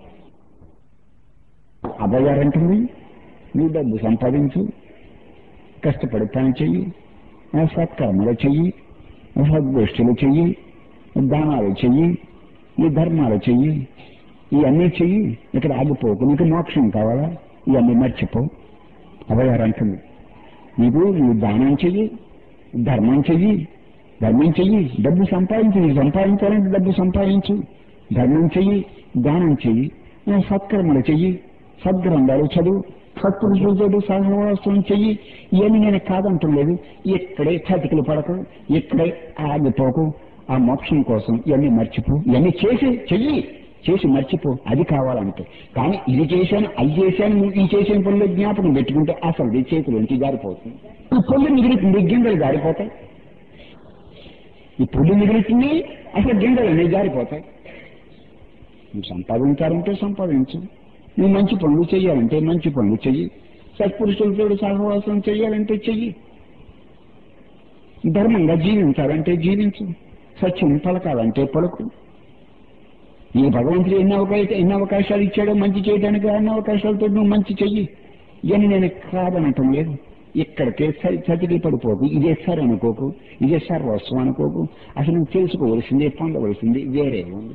అబ్బగారు అంటుంది నువ్వు డబ్బు సంపాదించు కష్టపడి పని చెయ్యి ఆ సత్కర్మలు చెయ్యి సద్గోష్ఠులు చెయ్యి దానాలు చెయ్యి ఈ ధర్మాలు చెయ్యి ఇవన్నీ చెయ్యి ఇక్కడ ఆగిపోకు నీకు మోక్షం కావాలా ఇవన్నీ మర్చిపో అవ్వగారు అంటుంది నీకు నువ్వు దానం చెయ్యి ధర్మం చెయ్యి ధర్మం చెయ్యి డబ్బు సంపాదించు నీకు సంపాదించాలంటే డబ్బు సంపాదించు ధర్మం చెయ్యి దానం చెయ్యి ఆ, సత్కర్మలు చెయ్యి సద్గ్రంథాలు చదువు సత్పురుషులతో సహవాసం చెయ్యి ఇవన్నీ నేను కాదంటలేదు ఇక్కడే చతికిలు పడకు ఇక్కడే ఆగిపోకు ఆ మోక్షం కోసం ఇవన్నీ మర్చిపో ఇవన్నీ చేసి చెయ్యి చేసి మర్చిపో అది కావాలంటే కానీ ఇది చేశాను అది చేశాను నువ్వు ఈ చేసిన పనులు జ్ఞాపకం పెట్టుకుంటే అసలు నీ చేతిలోంచి జారిపోతుంది ఈ పళ్ళు మిగిలి గింజలు జారిపోతాయి ఈ పుల్లు మిగులుతుంది అసలు గింజలన్నీ జారిపోతాయి నువ్వు సంపాదించాలంటే సంపాదించు నువ్వు మంచి పనులు చేయాలంటే మంచి పనులు చెయ్యి సత్పురుషులతో సహవాసం చేయాలంటే చెయ్యి ధర్మంగా జీవించాలంటే జీవించు సత్యం పలకాలంటే పలుకు ఈ భగవంతుడు ఎన్ని అవకాశ ఎన్ని అవకాశాలు ఇచ్చాడో మంచి చేయడానికి అన్ని అవకాశాలతో నువ్వు మంచి చెయ్యి ఇవన్నీ నేను కాదనటం లేదు ఇక్కడికే సరి చతికి పడిపోకు ఇదే సార్ అనుకోకు ఇదే సార్ వస్తువు అనుకోకు అసలు నువ్వు తెలుసుకోవలసింది పొందవలసింది వేరే ఉంది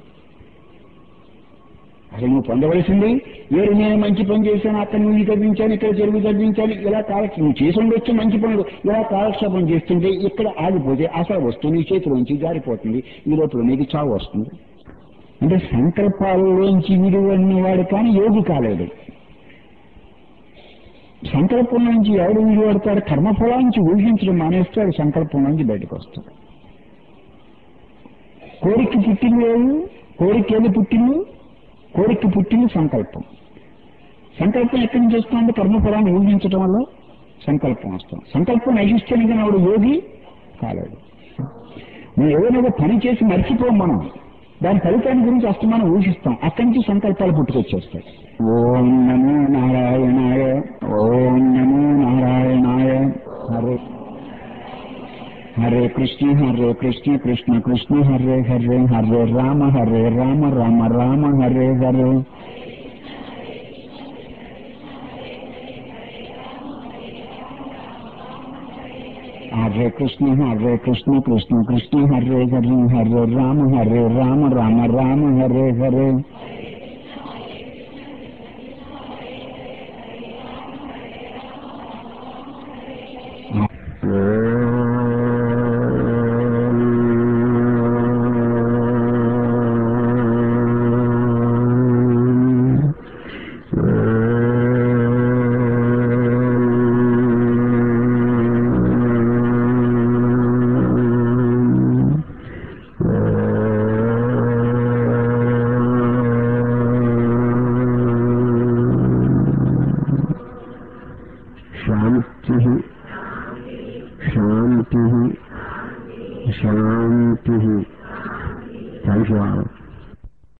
అసలు నువ్వు పొందవలసింది వేరు నేను మంచి పని చేశాను అక్కడ నువ్వు తగ్గించాను ఇక్కడ చెరువు తగ్గించాలి ఇలా కాలక్షేపం నువ్వు చేసి ఉండొచ్చు మంచి పనులు ఇలా కాలక్షేపం చేస్తుంటే ఇక్కడ ఆగిపోతే అసలు వస్తువు నీ చేతిలోంచి జారిపోతుంది ఈ లోపల నీకు చావు వస్తుంది అంటే సంకల్పాలలోంచి విడివడినవాడు కానీ యోగి కాలేడు సంకల్పం నుంచి ఎవడు విడిపడతాడు కర్మఫలం నుంచి ఊహించడం మానేస్తాడు సంకల్పం నుంచి బయటకు వస్తాడు కోరిక పుట్టింది లేదు కోరిక ఏది పుట్టింది కోరిక పుట్టింది సంకల్పం సంకల్పం ఎక్కడి నుంచి వస్తుందంటే కర్మఫలాన్ని ఊహించడం వల్ల సంకల్పం వస్తాం సంకల్పం నశిస్తేనే కానీ ఆవిడ యోగి కాలేడు మనం ఏదైనా ఒక పని చేసి మర్చిపోం మనం దాని ఫలితాన్ని గురించి అసలు మనం ఊహిస్తాం అక్కడి నుంచి సంకల్పాలు పుట్టుకొచ్చేస్తాయి ఓం నమో నారాయణాయ ఓం నమో నారాయణాయ హరే హరే కృష్ణ హరే కృష్ణ కృష్ణ కృష్ణ హరే హరే హరే రామ హరే రామ రామ రామ హరే హరే హరే కృష్ణ హరే కృష్ణ కృష్ణ కృష్ణ హరే హరే హరే రామ హరే రామ రామ రామ హరే హరే శాంతి శాంతి శాంతి